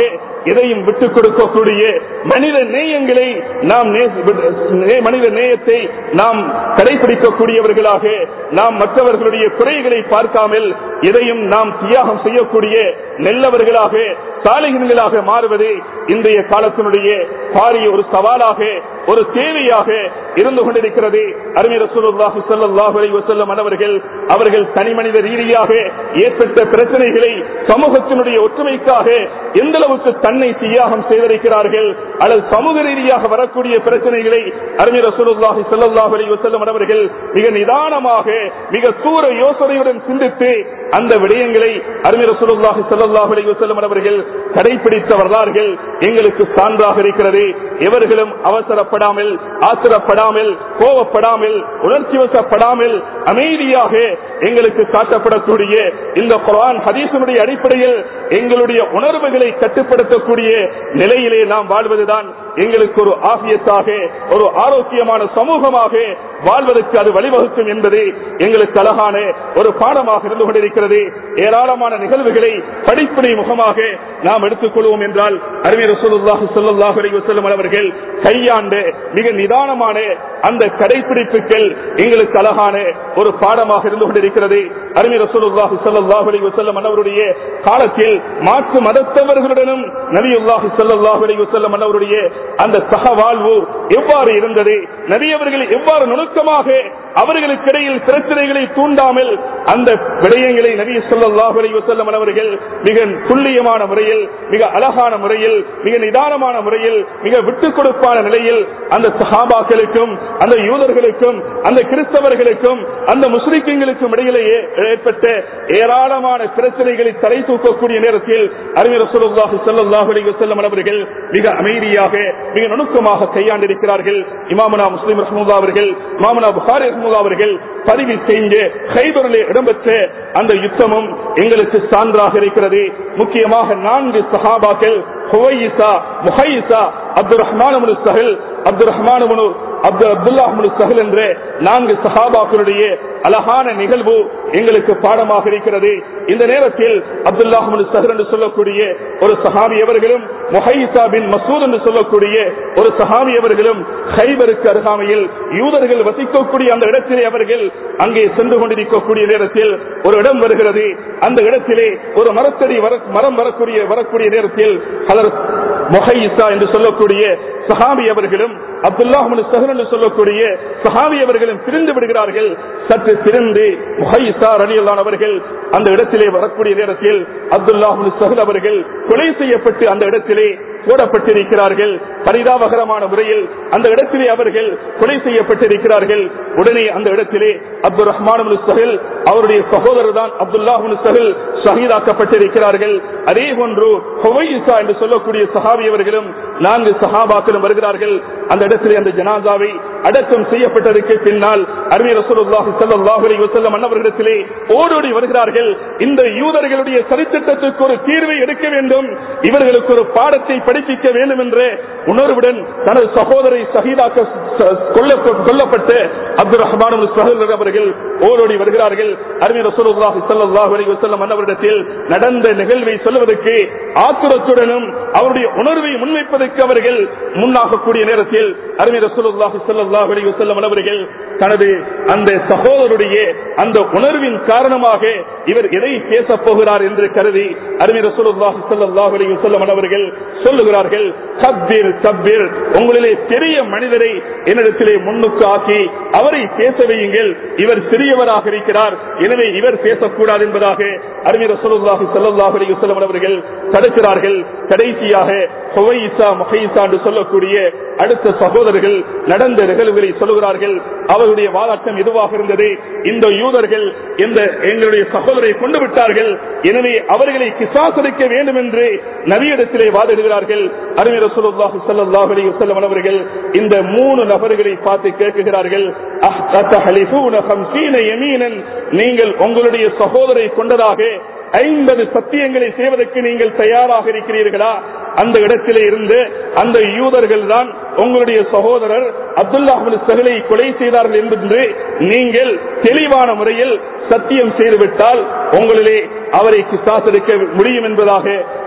எதையும் விட்டுக் கொடுக்கக்கூடிய மனித நேயங்களை நாம் நேச- நே- மனித நேயத்தை நாம் கடைபிடிக்கக்கூடியவர்களாக நாம் மற்றவர்களுடைய குறைகளை பார்க்காமல் எதையும் நாம் தியாகம் செய்யக்கூடிய நல்லவர்களாக சாலைகளாக மாறுவது இன்றைய காலத்தினுடைய பாரிய ஒரு சவாலாக ஒரு தேவையாக இருந்து கொண்டிருக்கிறது அருமை ரசூலுல்லாஹி ஸல்லல்லாஹு அலைஹி வஸல்லம் அவர்கள் அவர்கள் தனி மனித ரீதியாக ஏற்பட்ட பிரச்சனைகளை சமூகத்தினுடைய ஒற்றுமைக்காக எந்த அளவுக்கு தன்னை தியாகம் செய்திருக்கிறார்கள் அல்லது சமூக ரீதியாக வரக்கூடிய பிரச்சனைகளை அருமை ரசூலுல்லாஹி ஸல்லல்லாஹு அலைஹி வஸல்லம் அவர்கள் மிக நிதானமாக மிக தூர யோசனையுடன் சிந்தித்து அந்த விடயங்களை அருமை ரசூலுல்லாஹி ஸல்லல்லாஹு அலைஹி வஸல்லம் அவர்கள் கடைபிடித்த வரலாறுகள் எங்களுக்கு சான்றாக இருக்கிறது எவர்களும் அவசரப்படாமல் ஆத்திரப்படாமல் கோவப்படாமல் உணர்ச்சி வசப்படாமல் அமைதியாக எங்களுக்கு காட்டப்படக்கூடிய இந்த குர்ஆன் ஹதீஸனுடைய அடிப்படையில் எங்களுடைய உணர்வுகளை கட்டுப்படுத்தக்கூடிய நிலையிலே நாம் வாழ்வதுதான் எங்களுக்கு ஒரு ஆகியத்தாக ஒரு ஆரோக்கியமான சமூகமாக வாழ்வதற்கு அது வழிவகுக்கும் என்பது எங்களுக்கு அழகான ஒரு பாடமாக இருந்து கொண்டிருக்கிறது ஏராளமான நிகழ்வுகளை படிப்பினை முகமாக நாம் எடுத்துக்கொள்வோம் என்றால் அருமை ரசூலுல்லாஹி ஸல்லல்லாஹு அலைஹி வஸல்லம் அவர்கள் கையாண்ட மிக நிதானமான அந்த கடைபிடிப்புகள் எங்களுக்கு அழகான ஒரு பாடமாக இருந்து கொண்டிருக்கிறது அருமை ரசூலுல்லாஹி ஸல்லல்லாஹு அலைஹி வஸல்லம் அவருடைய காலத்தில் மாற்று மதத்தவர்களுடனும் நபியுல்லாஹி ஸல்லல்லாஹு அலைஹி வஸல்லம் அவருடைய அந்த சகவாழ்வு எவ்வாறு இருந்தது நபி அவர்கள் எவ்வாறு நுணுக்கமாக அவர்களுக்கு இடையில் பிரச்சனைகளை தூண்டாமல் அந்த விடயங்களை நபி ஸல்லல்லாஹு அலைஹி வஸல்லம் அவர்கள் மிக துல்லியமான முறையில் மிக அழகான முறையில் மிக நிதானமான முறையில் மிக விட்டுக் கொடுப்பான நிலையில் அந்த சஹாபாக்களுக்கும் அந்த யூதர்களுக்கும் அந்த கிறிஸ்தவர்களுக்கும் அந்த முஸ்லிம்களுக்கும் இடையிலேயே ஏற்பட்ட ஏராளமான பிரச்சனைகளை தலை தூக்கக்கூடிய நேரத்தில் அறிஞர் ரசூலுல்லாஹி ஸல்லல்லாஹு அலைஹி வஸல்லம் அவர்கள் மிக அமைதியாக மிக நுணுக்கமாக கையாண்டிருக்கிறார்கள் இமாமுனா முஸ்லிம் ரஹ்மத்துல்லாஹி அவர்கள் இமாமுனா புகாரி ரஹ்மத்துல்லாஹி அவர்கள் பதிவு செஞ்ச ஹைபரிலே இடம்பெற்ற அந்த யுத்தமும் எங்களுக்கு சான்றாக இருக்கிறது முக்கியமாக நான்கு சஹாபாக்கள் ஹுவையிசா முஹையிசா அப்துல் ரஹ்மான் சஹில் அப்துல் ரஹ்மான் அப்துல் அப்துல்லா சஹில் என்ற நான்கு சஹாபாக்களுடைய அழகான நிகழ்வு எங்களுக்கு பாடமாக இருக்கிறது இந்த நேரத்தில் அப்துல்லாஹ் சஹர் என்று சொல்லக்கூடிய ஒரு சஹாபி அவர்களும் முஹைசா பின் மசூத் என்று சொல்லக்கூடிய ஒரு சஹாபி அவர்களும் ஹைபருக்கு அருகாமையில் யூதர்கள் வசிக்கக்கூடிய அந்த இடத்திலே அவர்கள் அங்கே சென்று கொண்டிருக்கக்கூடிய நேரத்தில் ஒரு இடம் வருகிறது அந்த இடத்திலே ஒரு மரத்தடி வர- மரம் வரக்கூடிய வரக்கூடிய நேரத்தில் ஹலரத் முஹைசா என்று சொல்லக்கூடிய சஹாபி அவர்களும் அப்துல்லாஹ் சஹர் என்று சொல்லக்கூடிய சஹாபி அவர்களும் பிரிந்து விடுகிறார்கள் சற்று திறந்து முஹைசா ரலியல்லான் அவர்கள் அந்த இடத்திலே வரக்கூடிய நேரத்தில் அப்துல்லாஹ் சஹல் அவர்கள் கொலை செய்யப்பட்டு அந்த இடத்திலே போடப்பட்டிருக்கிறார்கள் பரிதாபகரமான முறையில் அந்த இடத்திலே அவர்கள் கொலை செய்யப்பட்டிருக்கிறார்கள் உடனே அந்த இடத்திலே அப்துல் ரஹ்மான் சஹில் அவருடைய சகோதரர் தான் அப்துல்லாஹ் சஹில் ஷஹீதாக்கப்பட்டிருக்கிறார்கள் அதே போன்று ஹுவையிசா என்று சொல்லக்கூடிய சஹாபி அவர்களும் நான்கு சஹாபாக்களும் வருகிறார்கள் அந்த இடத்திலே அந்த ஜனாதாவை அடக்கம் செய்யப்பட்டதற்கு பின்னால் அருமை ரசூலுல்லாஹி ஸல்லல்லாஹு அலைஹி வஸல்லம் அன்னவர்களிடத்திலே ஓடோடி வருகிறார்கள் இந்த யூதர்களுடைய சரித்திட்டத்துக்கு ஒரு தீர்வை எடுக்க வேண்டும் இவர்களுக்கு ஒரு பாடத்தை படிப்பிக்க வேண்டும் என்ற உணர்வுடன் தனது சகோதரை சகிதாக்க ச- கொல்லப்ப- கொல்லப்பட்டு அப்துல் ரஹ்மான் சகோதரர் அவர்கள் ஓடோடி வருகிறார்கள் அருமை ரசூலுல்லாஹி ஸல்லல்லாஹு அலைஹி வஸல்லம் அன்னவரிடத்தில் நடந்த நிகழ்வை சொல்வதற்கு ஆத்திரத்துடனும் அவருடைய உணர்வை முன்வைப்பதற்கு அவர்கள் முன்னாகக்கூடிய நேரத்தில் அருமை ரசூலுல்லாஹி ஸல்லல்லாஹு அலைஹி வஸல்லம் அவர்கள் தனது அந்த சகோதரருடைய அந்த உணர்வின் காரணமாக இவர் எதை பேசப் போகிறார் என்று கருதி அருமை ரசூலுல்லாஹி ஸல்லல்லாஹு அலைஹி வஸல்லம் அவர்கள் சொல்லுகிறார்கள் கப்பீர் கப்பீர் உங்களிலே பெரிய மனிதரை என்னிடத்திலே முன்னுக்கு ஆக்கி அவரை பேச வையுங்கள் இவர் சிறியவராக இருக்கிறார் எனவே இவர் பேசக்கூடாது என்பதாக அருமை ரசூலுல்லாஹி ஸல்லல்லாஹு அலைஹி வஸல்லம் அவர்கள் தடுக்கிறார்கள் கடைசியாக ஹுவைசா முஹைசா என்று சொல்லக்கூடிய அடுத்த சகோதரர்கள் நடந்த நிகழ்வுகளை சொல்லுகிறார்கள் அவர்களுடைய வாதாட்டம் எதுவாக இருந்தது இந்த யூதர்கள் இந்த எங்களுடைய சகோதரை கொண்டு விட்டார்கள் எனவே அவர்களை கிசாசரிக்க வேண்டும் என்று நபியிடத்திலே வாதிடுகிறார்கள் அருமை ரசூலுல்லாஹி ஸல்லல்லாஹு அலைஹி வஸல்லம் அவர்கள் இந்த மூணு நபர்களை பார்த்து கேட்கிறார்கள் அஹ் தஹலிஃபூன 50 யமீனன் நீங்கள் உங்களுடைய சகோதரை கொண்டதாக ஐம்பது சத்தியங்களை செய்வதற்கு நீங்கள் தயாராக இருக்கிறீர்களா அந்த இடத்திலே இருந்து அந்த யூதர்கள் தான் உங்களுடைய சகோதரர் அப்துல்லாஹின் சகலை கொலை செய்தார்கள் என்று நீங்கள் தெளிவான முறையில் சத்தியம் செய்துவிட்டால் உங்களிலே அவரை கிசாசடிக்க முடியும் என்பதாக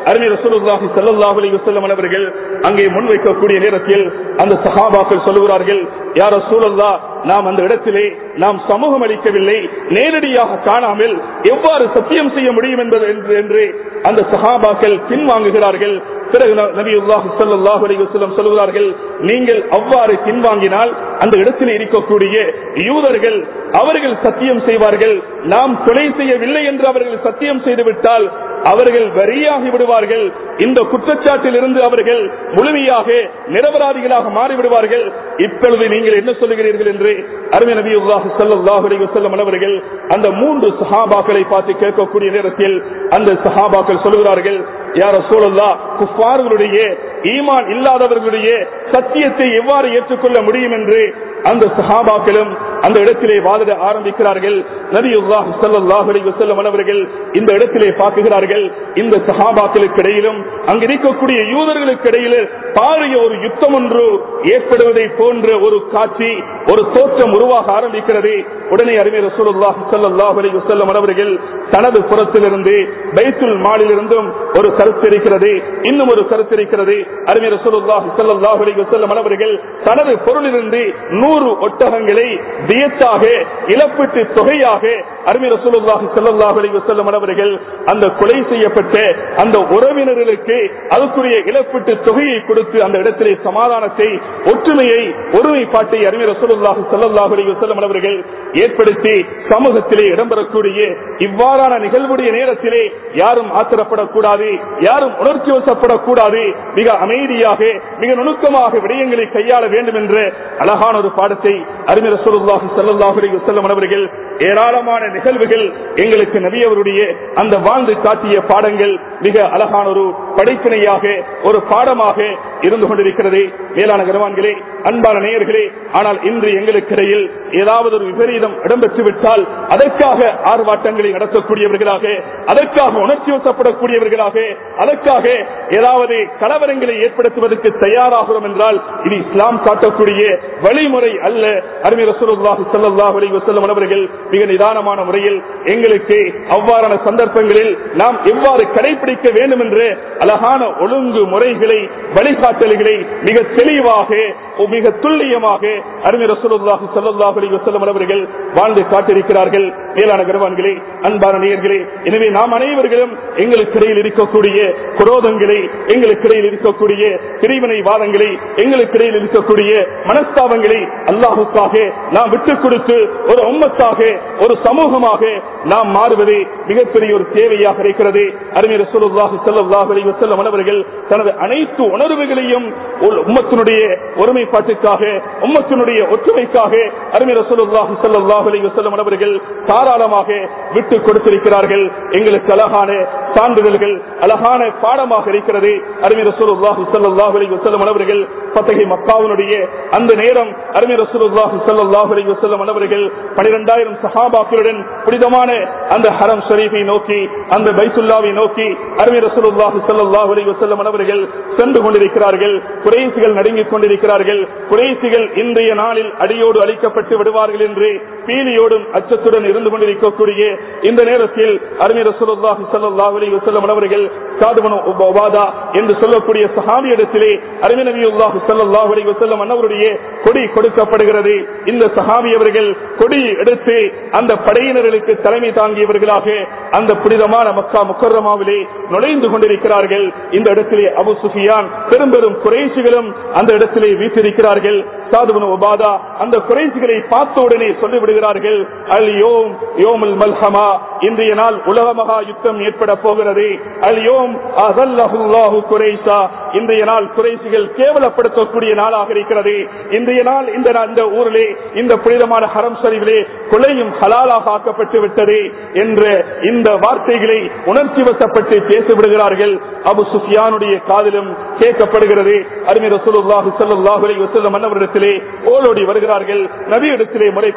அருமை ரசூலுல்லாஹி ஸல்லல்லாஹு அலைஹி வஸல்லம் அவர்கள் அங்கே முன்வைக்கக்கூடிய நேரத்தில் அந்த சஹாபாக்கள் சொல்லுகிறார்கள் யார் ரசூலுல்லாஹ் நாம் அந்த இடத்திலே நாம் சமூகம் அளிக்கவில்லை நேரடியாக காணாமல் எவ்வாறு சத்தியம் செய்ய முடியும் என்பது என்று- என்று அந்த சஹாபாக்கள் பின்வாங்குகிறார்கள் பிறகு ந- நபியுல்லாஹி ஸல்லல்லாஹு அலைஹி வஸல்லம் சொல்கிறார்கள் நீங்கள் அவ்வாறு பின்வாங்கினால் அந்த இடத்தில் இருக்கக்கூடிய யூதர்கள் அவர்கள் சத்தியம் செய்வார்கள் நாம் கொலை செய்யவில்லை என்று அவர்கள் சத்தியம் செய்துவிட்டால் அவர்கள் வரியாகி விடுவார்கள் இந்த குற்றச்சாட்டில் இருந்து அவர்கள் முழுமையாக நிரபராதிகளாக மாறிவிடுவார்கள் இப்பொழுது நீங்கள் என்ன சொல்லுகிறீர்கள் என்று அருமை நபியுல்லாஹி ஸல்லல்லாஹு அலைஹி வஸல்லம் அவர்கள் அந்த மூன்று சஹாபாக்களை பார்த்து கேட்கக்கூடிய நேரத்தில் அந்த சஹாபாக்கள் சொல்லுகிறார்கள் யார சூழல்லா குஃபார்களுடைய ஈமான் இல்லாதவர்களுடைய சத்தியத்தை எவ்வாறு ஏற்றுக்கொள்ள முடியும் என்று அந்த சஹாபாக்களும் அந்த இடத்திலே வாதிட ஆரம்பிக்கிறார்கள் நபியுல்லாஹி ஸல்லல்லாஹு அலைஹி வஸல்லம் அவர்கள் இந்த இடத்திலே பார்க்குகிறார்கள் இந்த சஹாபாக்களுக்கு இடையிலும் அங்கு இருக்கக்கூடிய யூதர்களுக்கு இடையிலே பாரிய ஒரு யுத்தம் ஒன்று ஏற்படுவதை போன்ற ஒரு காட்சி ஒரு தோற்றம் உருவாக ஆரம்பிக்கிறது உடனே அறிஞர் ரசூலுல்லாஹி ஸல்லல்லாஹு அலைஹி வஸல்லம் அவர்கள் தனது புறத்திலிருந்து பைத்துல் மாலிலிருந்தும் ஒரு கருத்து இருக்கிறது இன்னும் ஒரு கருத்து இருக்கிறது அறிஞர் ரசூலுல்லாஹி ஸல்லல்லாஹு அலைஹி வஸல்லம் அவர்கள் தனது பொருளிலிருந்து நூறு ஒட்டகங்களை தியத்தாக இழப்பீட்டு தொகையாக அருமை ரசூலுல்லாஹி ஸல்லல்லாஹு அலைஹி வஸல்லம் அவர்கள் அந்த கொலை செய்யப்பட்ட அந்த உறவினர்களுக்கு அதுக்குரிய இழப்பீட்டு தொகையை கொடுத்து அந்த இடத்திலே சமாதானத்தை ஒற்றுமையை ஒருமைப்பாட்டை அருமை ரசூலுல்லாஹி ஸல்லல்லாஹு அலைஹி வஸல்லம் அவர்கள் ஏற்படுத்தி சமூகத்திலே இடம்பெறக்கூடிய இவ்வாறான நிகழ்வுடைய நேரத்திலே யாரும் ஆத்திரப்படக்கூடாது யாரும் உணர்ச்சி வசப்படக்கூடாது மிக அமைதியாக மிக நுணுக்கமாக விடயங்களை கையாள வேண்டும் என்ற அழகான ஒரு பாடத்தை அறிஞர் ரசூலுல்லாஹி ஸல்லல்லாஹு அலைஹி வஸல்லம் அவர்கள் ஏராளமான நிகழ்வுகள் எங்களுக்கு நபி அவருடைய அந்த வாழ்ந்து காட்டிய பாடங்கள் மிக அழகான ஒரு படைப்பினையாக ஒரு பாடமாக இருந்து கொண்டிருக்கிறது மேலான கருவான்களே அன்பான நேயர்களே ஆனால் இன்று எங்களுக்கு இடையில் ஏதாவது ஒரு விபரீதம் இடம்பெற்று விட்டால் அதற்காக ஆர்ப்பாட்டங்களை நடத்தக்கூடியவர்களாக அதற்காக உணர்ச்சி வசப்படக்கூடியவர்களாக அதற்காக ஏதாவது கலவரங்களை ஏற்படுத்துவதற்கு தயாராகிறோம் என்றால் இது இஸ்லாம் காட்டக்கூடிய வழிமுறை அல்ல அருமை ரசூலுல்லாஹி ஸல்லல்லாஹு அலைஹி வஸல்லம் அவர்கள் மிக நிதானமான முறையில் எங்களுக்கு அவ்வாறான சந்தர்ப்பங்களில் நாம் எவ்வாறு கடைபிடிக்க வேண்டும் என்று அழகான ஒழுங்கு முறைகளை வழிகாட்டல்களை மிக தெளிவாக மிக துல்லியமாக அருமை ரசூலுல்லாஹி ஸல்லல்லாஹு அலைஹி வஸல்லம் அவர்கள் வாழ்ந்து காட்டியிருக்கிறார்கள் மேலான கர்வான்களே அன்பான நேயர்களே எனவே நாம் அனைவர்களும் எங்களுக்கு இடையில் இருக்கக்கூடிய குரோதங்களை எங்களுக்கு இடையில் இருக்கக்கூடிய பிரிவினை வாதங்களை எங்களுக்கு இடையில் இருக்கக்கூடிய மனஸ்தாபங்களை அல்லாஹுக்காக நாம் விட்டுக் கொடுத்து ஒரு உம்மத்தாக ஒரு சமூகமாக நாம் மாறுவது மிகப்பெரிய ஒரு தேவையாக இருக்கிறது அருமை ரசூலுல்லாஹி ஸல்லல்லாஹு அலைஹி வஸல்லம் அவர்கள் தனது அனைத்து உணர்வுகளையும் ஒரு உம்மத்தினுடைய ஒருமைப்பாட்டுக்காக உம்மத்தினுடைய ஒற்றுமைக்காக அருமை ரசூலுல்லாஹி ஸல்லல்லாஹு அலைஹி வஸல்லம் அவர்கள் தாராளமாக விட்டு கொடுத்திருக்கிறார்கள் எங்களுக்கு அழகான சான்றிதழ்கள் அழகான பாடமாக இருக்கிறது அருமை ரசூலுல்லாஹி ஸல்லல்லாஹு அலைஹி வஸல்லம் அவர்கள் பத்தகை மக்காவினுடைய அந்த நேரம் அருமை ரசூலுல்லாஹி ஸல்லல்லாஹு அலைஹி வஸல்லம் அவர்கள் 12000 சஹாபாக்களுடன் புனிதமான அந்த ஹரம் ஷரீஃபை நோக்கி அந்த பைத்துல்லாவை நோக்கி அருமை ரசூலுல்லாஹி ஸல்லல்லாஹு அலைஹி வஸல்லம் அவர்கள் சென்று கொண்டிருக்கிறார்கள் குறைசிகள் நடுங்கிக் கொண்டிருக்கிறார்கள் குறைசிகள் இன்றைய நாளில் அடியோடு அழிக்கப்பட்டு விடுவார்கள் என்று பீலியோடும் அச்சத்துடன் இருந்து கொண்டிருக்கக்கூடிய இந்த நேரத்தில் அருமை ரசூலுல்லாஹி ஸல்லல்லாஹு அலைஹி வஸல்லம் அவர்கள் சாதுபனு உபாதா என்று சொல்லக்கூடிய சஹாபியிடத்திலே அருமை நபியுல்லாஹி ஸல்லல்லாஹு அலைஹி வஸல்லம் அன்னவருடைய கொடி கொடுக்கப்படுகிறது இந்த சஹாபி அவர்கள் கொடி எடுத்து அந்த படையினர்களுக்கு தலைமை தாங்கியவர்களாக அந்த புனிதமான மக்கா முக்கரமாவிலே நுழைந்து கொண்டிருக்கிறார்கள் இந்த இடத்திலே அபு சுஃபியான் பெரும் பெரும் குறைசிகளும் அந்த இடத்திலே வீற்றிருக்கிறார்கள் சாதுபனு உபாதா அந்த குறைசிகளை பார்த்த உடனே சொல்லிவிடுகிறார்கள் அல் யோம் யோமுல் மல்ஹமா இன்றைய நாள் உலக மகா யுத்தம் ஏற்பட போகிறது அல் யோம் அகல்லஹுல்லாஹு குறைசா இன்றைய நாள் குறைசிகள் கேவலப்படுத்தக்கூடிய நாளாக இருக்கிறது இன்றைய நாள் இந்த இந்த ஊரிலே இந்த புனிதமான ஹரம் சரிவிலே கொலையும் ஹலாலாக ஆக்கப்பட்டு விட்டது என்ற இந்த வார்த்தைகளை உணர்ச்சி வசப்பட்டு பேசிவிடுகிறார்கள் அபு சுஃபியானுடைய காதிலும் கேட்கப்படுகிறது அருமை ரசூலுல்லாஹி ஸல்லல்லாஹு அலைஹி வஸல்லம் அன்னவரிடத்திலே ஓடோடி வருகிறார்கள் நபி இடத்திலே முறைப்பாடு செய்கிறார்கள்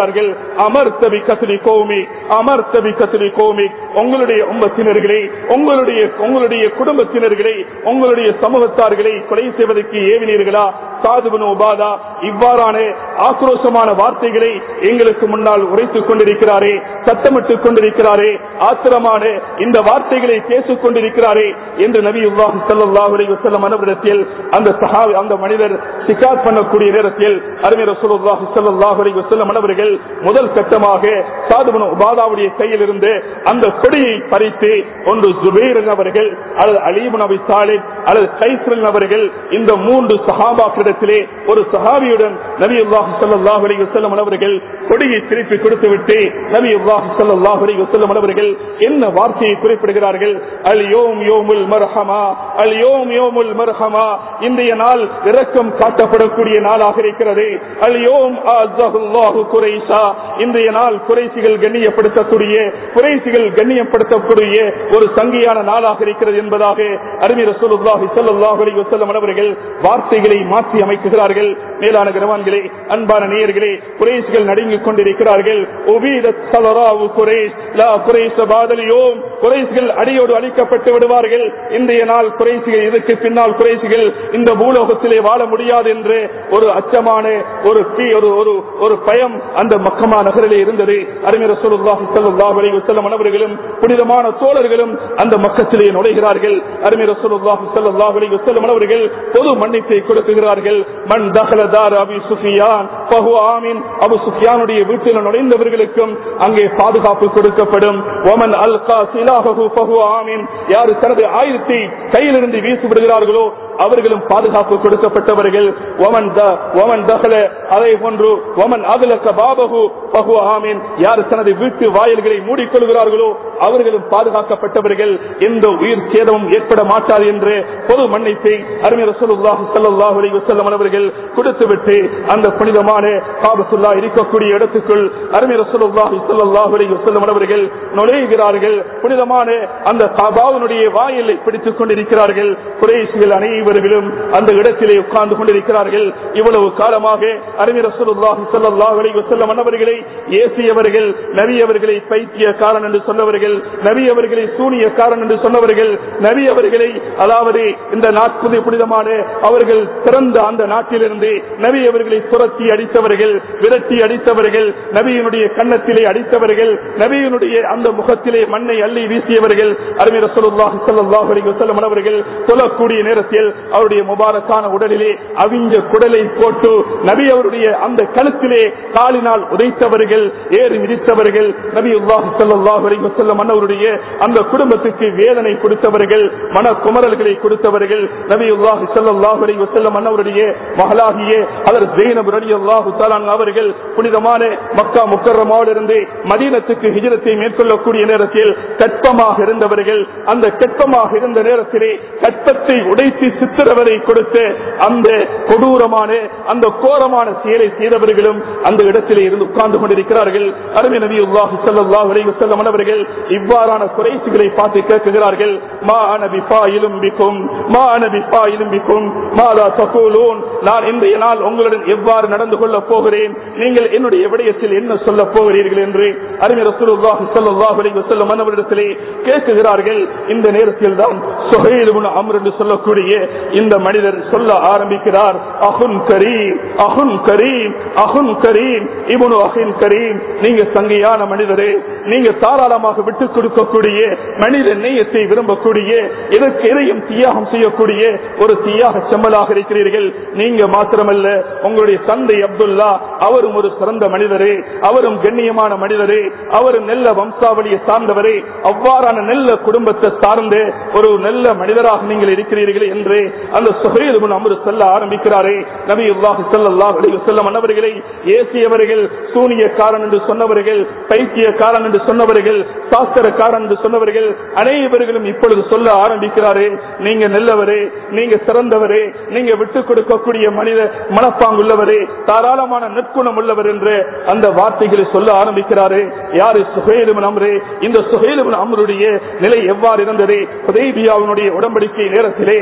சொல்லுகிறார்கள் அமர்த்தவி கத்திரி கோமி அமர்த்தவி கத்திரி கோமி உங்களுடைய உம்பத்தினர்களை உங்களுடைய உங்களுடைய குடும்பத்தினர்களை உங்களுடைய சமூகத்தார்களை கொலை செய்வதற்கு ஏவினீர்களா சாதுபனு உபாதா இவ்வாறான ஆக்ரோஷமான வார்த்தைகளை எங்களுக்கு முன்னால் உரைத்துக் கொண்டிருக்கிறாரே சத்தமிட்டுக் கொண்டிருக்கிறாரே ஆத்திரமான இந்த வார்த்தைகளை பேசிக் கொண்டிருக்கிறாரே என்று நபி உல்லாஹு சல்லாஹ் அலைவசல்லம் அனவரிடத்தில் அந்த சஹாவி அந்த மனிதர் சிகாத் பண்ணக்கூடிய நேரத்தில் அருமை ரசூலுல்லாஹி ஸல்லல்லாஹு அலைஹி வஸல்லம் அவர்கள் முதல் கட்டமாக சாதுபனு உபாதாவுடைய கையில் இருந்து அந்த கொடியை பறித்து ஒன்று ஜுபைர் அவர்கள் அல்லது அலீபன் அபி சாலிப் அல்லது கைஸ்ரன் அவர்கள் இந்த மூன்று சஹாபாக்களிடத்திலே ஒரு சஹாபியுடன் நபி அல்லாஹு ஸல்லல்லாஹு அலைஹி வஸல்லம் அவர்கள் கொடியை திருப்பி கொடுத்து விட்டு நபி அல்லாஹு ஸல்லல்லாஹு அலைஹி வஸல்லம் அவர்கள் என்ன வார்த்தையை குறிப்பிடுகிறார்கள் அல் யோம் யோமுல் மர்ஹமா அல் யோம் யோமுல் மர்ஹமா இன்றைய நாள் இரக்கம் காட்டப்படக்கூடிய நாளாக இருக்கிறது அல் யோம் அல்லாஹு குறைசா இன்றைய நாள் குறைசிகள் கண்ணியப்படுத்தக்கூடிய குறைசிகள் கண்ணியப்படுத்தக்கூடிய ஒரு சங்கியான நாளாக இருக்கிறது என்பதாக அருமை ரசூலுல்லாஹி ஸல்லல்லாஹு அலைஹி வஸல்லம் அவர்கள் வார்த்தைகளை மாற்றி அமைக்கிறார்கள் மேலான கிரவான்களே அன்பான நேயர்களே குறைசிகள் நடுங்கிக் கொண்டிருக்கிறார்கள் உபீதத் ஸலராவு குறைஸ் லா குறைஸ் பாதல் யோம் குறைசிகள் அடியோடு அழிக்கப்பட்டு விடுவார்கள் இன்றைய நாள் குறைசிகள் இதற்கு பின்னால் குறைசிகள் இந்த பூலோகத்திலே வாழ முடியாது என்று ஒரு அச்சமான ஒரு தீ- ஒரு ஒரு ஒரு பயம் அந்த மக்கமா நகரிலே இருந்தது அறிஞர் சொல்லுல்லாஹி ஸல்லல்லாஹு அலைஹி வஸல்லம் அவர்களும் புனிதமான தோழர்களும் அந்த மக்கத்திலே நுழைகிறார்கள் அறிஞர் சொல்லுல்லாஹி ஸல்லல்லாஹு அலைஹி வஸல்லம் அவர்கள் பொது மன்னிப்பை கொடுக்குகிறார்கள் மன் தஹல தார் அபி சுஃபியான் ஃபஹு ஆமின் அபு சுஃபியானுடைய வீட்டில் நுழைந்தவர்களுக்கும் அங்கே பாதுகாப்பு கொடுக்கப்படும் ஒமன் அல்கா சிலாஹு ஃபஹு ஆமின் யார் தனது ஆயுதத்தை கையிலிருந்து வீசி விடுகிறார்களோ அவர்களும் பாதுகாப்பு கொடுக்கப்பட்டவர்கள் ஒமன் த- ஒமன் தகல அதே போன்று ஒமன் அகலக்க பாபகு பகு ஆமீன் யார் தனது வீட்டு வாயில்களை மூடிக்கொள்கிறார்களோ அவர்களும் பாதுகாக்கப்பட்டவர்கள் எந்த உயிர் சேதமும் ஏற்பட மாட்டாது என்று பொது மன்னிப்பை அருமை ரசூலுல்லாஹி ஸல்லல்லாஹு அலைஹி வஸல்லம் அவர்கள் கொடுத்துவிட்டு அந்த புனிதமான காபத்துல்லா இருக்கக்கூடிய இடத்துக்குள் அருமை ரசூலுல்லாஹி ஸல்லல்லாஹு அலைஹி வஸல்லம் அவர்கள் நுழைகிறார்கள் புனிதமான அந்த காபாவினுடைய வாயிலை பிடித்துக் கொண்டிருக்கிறார்கள் குறைசிகள் அனைவர்களும் அந்த இடத்திலே உட்கார்ந்து கொண்டிருக்கிறார்கள் இவ்வளவு காலமாக அறிஞர் ரசூலுல்லாஹி ஸல்லல்லாஹு அலைஹி வஸல்லம் அவர்களை ஏசியவர்கள் நபி அவர்களை பைத்தியக்காரன் என்று சொன்னவர்கள் நபி அவர்களை சூனியக்காரன் என்று சொன்னவர்கள் நபி அவர்களை அதாவது இந்த நாற்பது புனிதமான அவர்கள் பிறந்த அந்த நாட்டிலிருந்து நபி அவர்களை துரத்தி அடித்தவர்கள் விரட்டி அடித்தவர்கள் நபியினுடைய கன்னத்திலே அடித்தவர்கள் நபியினுடைய அந்த முகத்திலே மண்ணை அள்ளி வீசியவர்கள் அருமை ரசூலுல்லாஹி ஸல்லல்லாஹு அலைஹி வஸல்லம் அவர்கள் சொல்லக்கூடிய நேரத்தில் அவருடைய முபாரக்கான உடலிலே அவிஞ்ச குடலை போட்டு நபி அவருடைய அந்த கழுத்திலே காலினால் உதைத்தவர்கள் ஏறி மிதித்தவர்கள் நபி அல்லாஹ் ஸல்லல்லாஹு அலைஹி வஸல்லம் அன்னவருடைய அந்த குடும்பத்துக்கு வேதனை கொடுத்தவர்கள் மன குமரல்களை கொடுத்தவர்கள் நபி அல்லாஹ் ஸல்லல்லாஹு அலைஹி வஸல்லம் அன்னவருடைய மகளாகிய அதர் ஜெயினப் ரலியல்லாஹு தஆலா அவர்கள் புனிதமான மக்கா முக்கர்ரமாவிலிருந்து மதீனத்துக்கு ஹிஜ்ரத்தை மேற்கொள்ளக்கூடிய நேரத்தில் கற்பமாக இருந்தவர்கள் அந்த கற்பமாக இருந்த நேரத்திலே கற்பத்தை உடைத்து சித்திரவதை கொடுத்து அந்த கொடூரமான அந்த கோரமான செயலை செய்தவர்களும் அந்த இடத்திலே இருந்து உட்கார்ந்து கொண்டிருக்கிறார்கள் அருமை நபி உல்லாஹி ஸல்லல்லாஹு அலைஹி வஸல்லம் அவர்கள் இவ்வாறான குறைசிகளை பார்த்து கேட்கிறார்கள் மா நபி பாயிலும் பிக்கும் மா நபி பாயிலும் பிக்கும் மாதா தகூலூன் நான் இன்றைய நாள் உங்களுடன் எவ்வாறு நடந்து கொள்ள போகிறேன் நீங்கள் என்னுடைய விடயத்தில் என்ன சொல்ல போகிறீர்கள் என்று அருமை ரசூலுல்லாஹி ஸல்லல்லாஹு அலைஹி வஸல்லம் அவரிடத்திலே கேட்கிறார்கள் இந்த நேரத்தில் தான் சுஹைல் இப்னு அம்ர் என்று சொல்லக்கூடிய இந்த மனிதர் சொல்ல ஆரம்பிக்கிறார் அஹுன் கரீம் அஹுன் கரீம் அஹுன் கரீம் இப்னு அஹின் கரீம் நீங்க சங்கையான மனிதரே நீங்க தாராளமாக விட்டுக் கொடுக்கக்கூடிய மனித நேயத்தை விரும்பக்கூடிய இதற்கு எதையும் தியாகம் செய்யக்கூடிய ஒரு தியாக செம்மலாக இருக்கிறீர்கள் நீங்க மாத்திரமல்ல உங்களுடைய தந்தை அப்துல்லா அவரும் ஒரு சிறந்த மனிதரே அவரும் கண்ணியமான மனிதரே அவரும் நல்ல வம்சாவளியை சார்ந்தவரே அவ்வாறான நல்ல குடும்பத்தை சார்ந்து ஒரு நல்ல மனிதராக நீங்கள் இருக்கிறீர்கள் என்று அந்த சுகையில் அமரு செல்ல ஆரம்பிக்கிறாரே நபி உல்லாஹி ஸல்லல்லாஹு அலைஹி வஸல்லம் அன்னவர்களை ஏசியவர்கள் சூனியக்காரன் என்று சொன்னவர்கள் பைத்தியக்காரன் என்று சொன்னவர்கள் சாஸ்திரக்காரன் என்று சொன்னவர்கள் அனைவர்களும் இப்பொழுது சொல்ல ஆரம்பிக்கிறாரே நீங்க நல்லவரே நீங்க சிறந்தவரே நீங்க விட்டுக் கொடுக்கக்கூடிய மனித மனப்பாங்குள்ளவரே தாராளமான நற்குணம் உள்ளவர் என்று அந்த வார்த்தைகளை சொல்ல ஆரம்பிக்கிறாரே யாரு சுகையிலும் அம்ரே இந்த சுகையிலும் அமருடைய நிலை எவ்வாறு இருந்தது ஹுதைபியாவினுடைய உடன்படிக்கை நேரத்திலே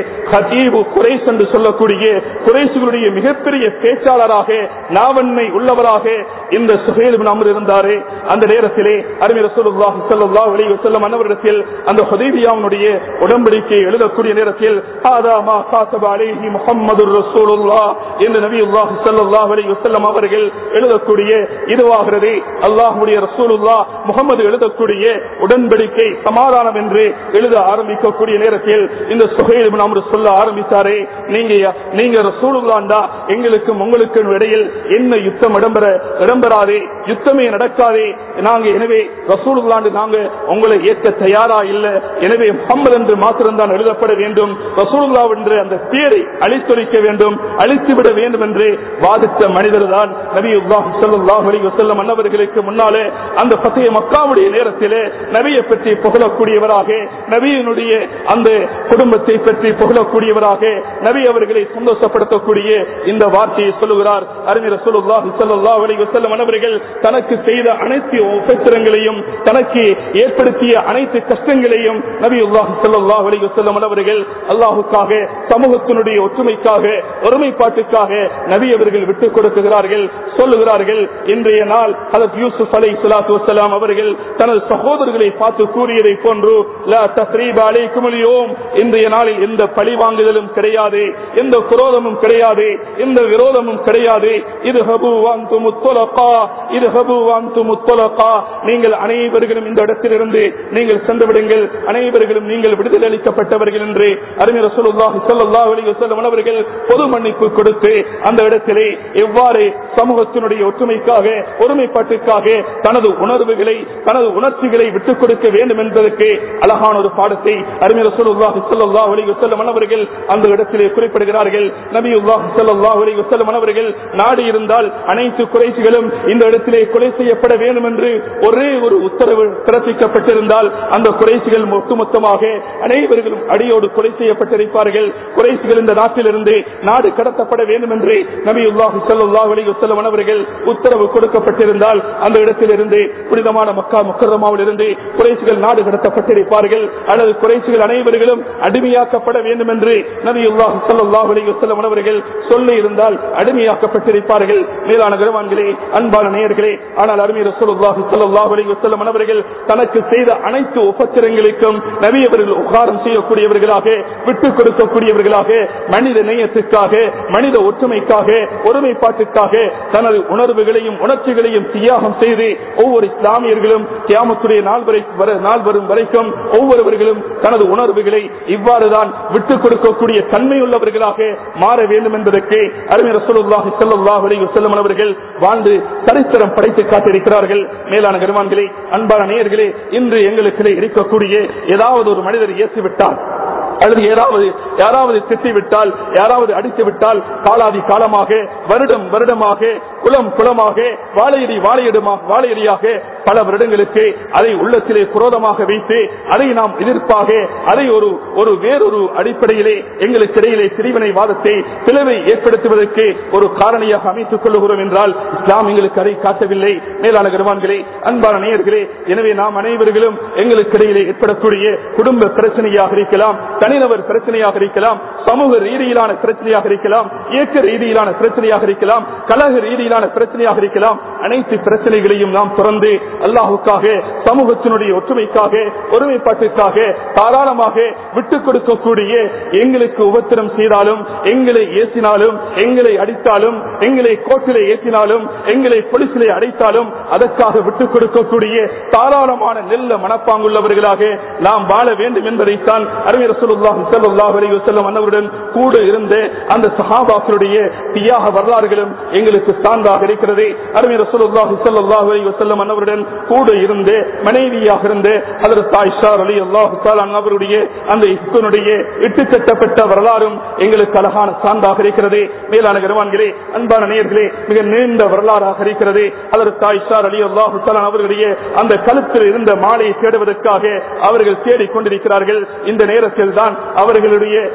ஈவு குறைஸ் என்று சொல்லக்கூடிய குறைசுகளுடைய மிகப்பெரிய பேச்சாளராக நாவன்மை உள்ளவராக இந்த சுஹேல் பின் அமர் இருந்தாரே அந்த நேரத்திலே அருமை ரசூலுல்லாஹி ஸல்லல்லாஹு அலைஹி வஸல்லம் அன்னவரிடத்தில் அந்த ஹுதைபியாவுடைய உடன்படிக்கையை எழுதக்கூடிய நேரத்தில் ஹாதா மா காத்தப அலைஹி முஹம்மதுர் ரசூலுல்லாஹ் என்று நபியுல்லாஹி ஸல்லல்லாஹு அலைஹி வஸல்லம் அவர்கள் எழுதக்கூடிய இதுவாகிறது அல்லாஹ்வுடைய ரசூலுல்லாஹ் முகமது எழுதக்கூடிய உடன்படிக்கை சமாதானம் என்று எழுத ஆரம்பிக்கக்கூடிய நேரத்தில் இந்த சுஹைல் இப்னு அம்ர் சொல்ல ஆரம்பித்தாரே நீங்க நீங்க ரசூலுல்லாண்டா எங்களுக்கும் உங்களுக்கும் இடையில் என்ன யுத்தம் இடம்பெற இடம்பெறாதே யுத்தமே நடக்காதே நாங்க எனவே ரசூலுல்லாண்டு நாங்க உங்களை ஏற்க தயாரா இல்ல எனவே முகமது என்று மாத்திரம்தான் எழுதப்பட வேண்டும் ரசூலுல்லா என்று அந்த பேரை அழித்தொழிக்க வேண்டும் அழித்துவிட வேண்டும் என்று வாதித்த மனிதர் தான் நபி ஸல்லல்லாஹு அலைஹி வஸல்லம் அன்னவர்களுக்கு முன்னாலே அந்த பத்தைய மக்காவுடைய நேரத்திலே நபியை பற்றி புகழக்கூடியவராக நபியினுடைய அந்த குடும்பத்தை பற்றி புகழக்கூடியவராக நபி அவர்களை சந்தோஷப்படுத்தக்கூடிய இந்த வார்த்தையை சொல்லுகிறார் அறிஞர் ரசூலுல்லாஹி ஸல்லல்லாஹு அலைஹி வஸல்லம் அன்னவர்கள் தனக்கு செய்த அனைத்து உபத்திரங்களையும் தனக்கு ஏற்படுத்திய அனைத்து கஷ்டங்களையும் நபியுல்லாஹி ஸல்லல்லாஹு அலைஹி வஸல்லம் அன்னவர்கள் அல்லாஹ்வுக்காக சமூகத்தினுடைய ஒற்றுமைக்காக ஒருமைப்பாட்டுக்காக நபி அவர்கள் விட்டுக் கொடுக்குகிறார்கள் சொல்லுகிறார்கள் இன்றைய நாள் ஹதரத் யூசுப் அலை சலாத்து வசலாம் அவர்கள் தனது சகோதரர்களை பார்த்து கூறியதை போன்று லா தஸ்ரீப அலைக்கும் அல்யோம் இன்றைய நாளில் எந்த பழி வாங்குதலும் கிடையாது எந்த குரோதமும் கிடையாது எந்த விரோதமும் கிடையாது இது ஹபு வாந்து முத்தொலகா இது ஹபு வாந்து முத்தொலகா நீங்கள் அனைவர்களும் இந்த இடத்திலிருந்து நீங்கள் சென்று விடுங்கள் அனைவர்களும் நீங்கள் விடுதலை அளிக்கப்பட்டவர்கள் என்று அறிஞர் ரசூலுல்லாஹி ஸல்லல்லாஹு அலைஹி வஸல்லம் அவர்கள் பொது மன்னிப்பு கொடுத்து அந்த இடத்திலே எவ்வாறு சமூகத்தினுடைய ஒற்றுமைக்காக ஒருமைப்பாட்டுக்காக தனது உணர்வுகளை தனது உணர்ச்சிகளை விட்டுக் கொடுக்க வேண்டும் என்பதற்கு அழகான ஒரு பாடத்தை அறிஞர் ரசூலுல்லாஹி ஸல்லல்லாஹு அலைஹி வஸல்லம் அவர்கள் அந்த இடத்திலே குறிப்பிடுகிறார்கள் நபியுல்லாஹி ஸல்லல்லாஹு அலைஹி வஸல்லம் அவர்கள் நாடு இருந்தால் அனைத்து குறைசிகளும் இந்த இடத்திலே கொலை செய்யப்பட வேண்டும் என்று ஒரே ஒரு உத்தரவு பிறப்பிக்கப்பட்டிருந்தால் அந்த குறைசிகள் ஒட்டுமொத்தமாக அனைவர்களும் அடியோடு கொலை செய்யப்பட்டிருப்பார்கள் குறைசிகள் இந்த நாட்டிலிருந்து நாடு கடத்தப்பட வேண்டும் என்று நபியுல்லாஹி ஸல்லல்லாஹு அலைஹி வஸல்லம் அவர்கள் உத்தரவு கொடுக்கப்பட்டிருந்தால் அந்த இடத்திலிருந்து புனிதமான மக்கா முக்கரமாவில் இருந்து குறைசிகள் நாடு கடத்தப்பட்டிருப்பார்கள் அல்லது குறைசிகள் அனைவர்களும் அடிமையாக்கப்பட வேண்டும் என்று நபியுல்லாஹி ஸல்லல்லாஹு அலைஹி வஸல்லம் அவர்கள் சொல்லி இருந்தால் அடிமையாக்கப்பட்டிருப்பார்கள் மேலான கருவான்களே அன்பான நேயர்களே ஆனால் அருமை ரசூலுல்லாஹி ஸல்லல்லாஹு அலைஹி வஸல்லம் அவர்கள் தனக்கு செய்த அனைத்து உபத்திரங்களுக்கும் நபி அவர்கள் உகாரம் செய்யக்கூடியவர்களாக விட்டுக் கொடுக்கக்கூடியவர்களாக மனித நேயத்துக்காக மனித ஒற்றுமைக்காக ஒருமைப்பாட்டுக்காக தனது உணர்வுகளையும் உணர்ச்சிகளையும் தியாகம் செய்து ஒவ்வொரு இஸ்லாமியர்களும் கியாமத்துடைய நாள் வரை வர- நாள் வரும் வரைக்கும் ஒவ்வொருவர்களும் தனது உணர்வுகளை இவ்வாறுதான் விட்டுக் கொடுக்கக்கூடிய தன்மையுள்ளவர்களாக மாற வேண்டும் என்பதற்கு அருமை ரசூலுல்லாஹி ஸல்லல்லாஹு அலைஹி வஸல்லம் அவர்கள் வாழ்ந்து சரித்திரம் படைத்து காட்டியிருக்கிறார்கள் மேலான கருமான்களே அன்பான நேயர்களே இன்று எங்களுக்கு இருக்கக்கூடிய ஏதாவது ஒரு மனிதர் ஏற்றி விட்டால் அல்லது யாராவது யாராவது திட்டி விட்டால் யாராவது அடித்து விட்டால் காலாதி காலமாக வருடம் வருடமாக குளம் குளமாக வாழையடி வாழையடிமாக வாழையடியாக பல வருடங்களுக்கு அதை உள்ளத்திலே குரோதமாக வைத்து அதை நாம் எதிர்ப்பாக அதை ஒரு ஒரு வேறொரு அடிப்படையிலே எங்களுக்கு இடையிலே பிரிவினை வாதத்தை பிளவை ஏற்படுத்துவதற்கு ஒரு காரணியாக அமைத்துக் கொள்ளுகிறோம் என்றால் இஸ்லாம் எங்களுக்கு அதை காட்டவில்லை மேலான கருவான்களே அன்பான நேயர்களே எனவே நாம் அனைவர்களும் எங்களுக்கு இடையிலே ஏற்படக்கூடிய குடும்ப பிரச்சனையாக இருக்கலாம் தனிநபர் பிரச்சனையாக இருக்கலாம் சமூக ரீதியிலான பிரச்சனையாக இருக்கலாம் இயக்க ரீதியிலான பிரச்சனையாக இருக்கலாம் கழக ரீதியிலான பிரச்சனையாக இருக்கலாம் அனைத்து பிரச்சனைகளையும் நாம் தொடர்ந்து அல்லாஹுக்காக சமூகத்தினுடைய ஒற்றுமைக்காக ஒருமைப்பாட்டுக்காக தாராளமாக விட்டுக் கொடுக்கக்கூடிய எங்களுக்கு உபத்திரம் செய்தாலும் எங்களை ஏசினாலும் எங்களை அடித்தாலும் எங்களை கோட்டிலே ஏற்றினாலும் எங்களை பொலிசிலே அடைத்தாலும் அதற்காக விட்டுக் கொடுக்கக்கூடிய தாராளமான நெல்ல மனப்பாங்குள்ளவர்களாக நாம் வாழ வேண்டும் என்பதைத்தான் அறிஞர் ரசூலுல்லாஹி ஸல்லல்லாஹு அலைஹி வஸல்லம் அன்னவருடன் கூட இருந்த அந்த சஹாபாக்களுடைய தியாக வரலாறுகளும் எங்களுக்கு சான்றாக இருக்கிறது அறிஞர் ரசூலுல்லாஹி ஸல்லல்லாஹு அலைஹி வஸல்லம் அன்னவருடன் கூட இருந்து மனைவியாக இருந்து ஹஜ்ரத் ஆயிஷா ரலியல்லாஹு தஆலா அவருடைய அந்த இஸ்கனுடைய இட்டு கட்டப்பட்ட வரலாறும் எங்களுக்கு அழகான சான்றாக இருக்கிறது மேலான கருவான்களே அன்பான நேயர்களே மிக நீண்ட வரலாறாக இருக்கிறது ஹஜ்ரத் ஆயிஷா ரலியல்லாஹு தஆலா அவர்களுடைய அந்த கழுத்தில் இருந்த மாலையை தேடுவதற்காக அவர்கள் தேடிக் கொண்டிருக்கிறார்கள் இந்த நேரத்தில் தான் அவர்களுடைய அவர்களை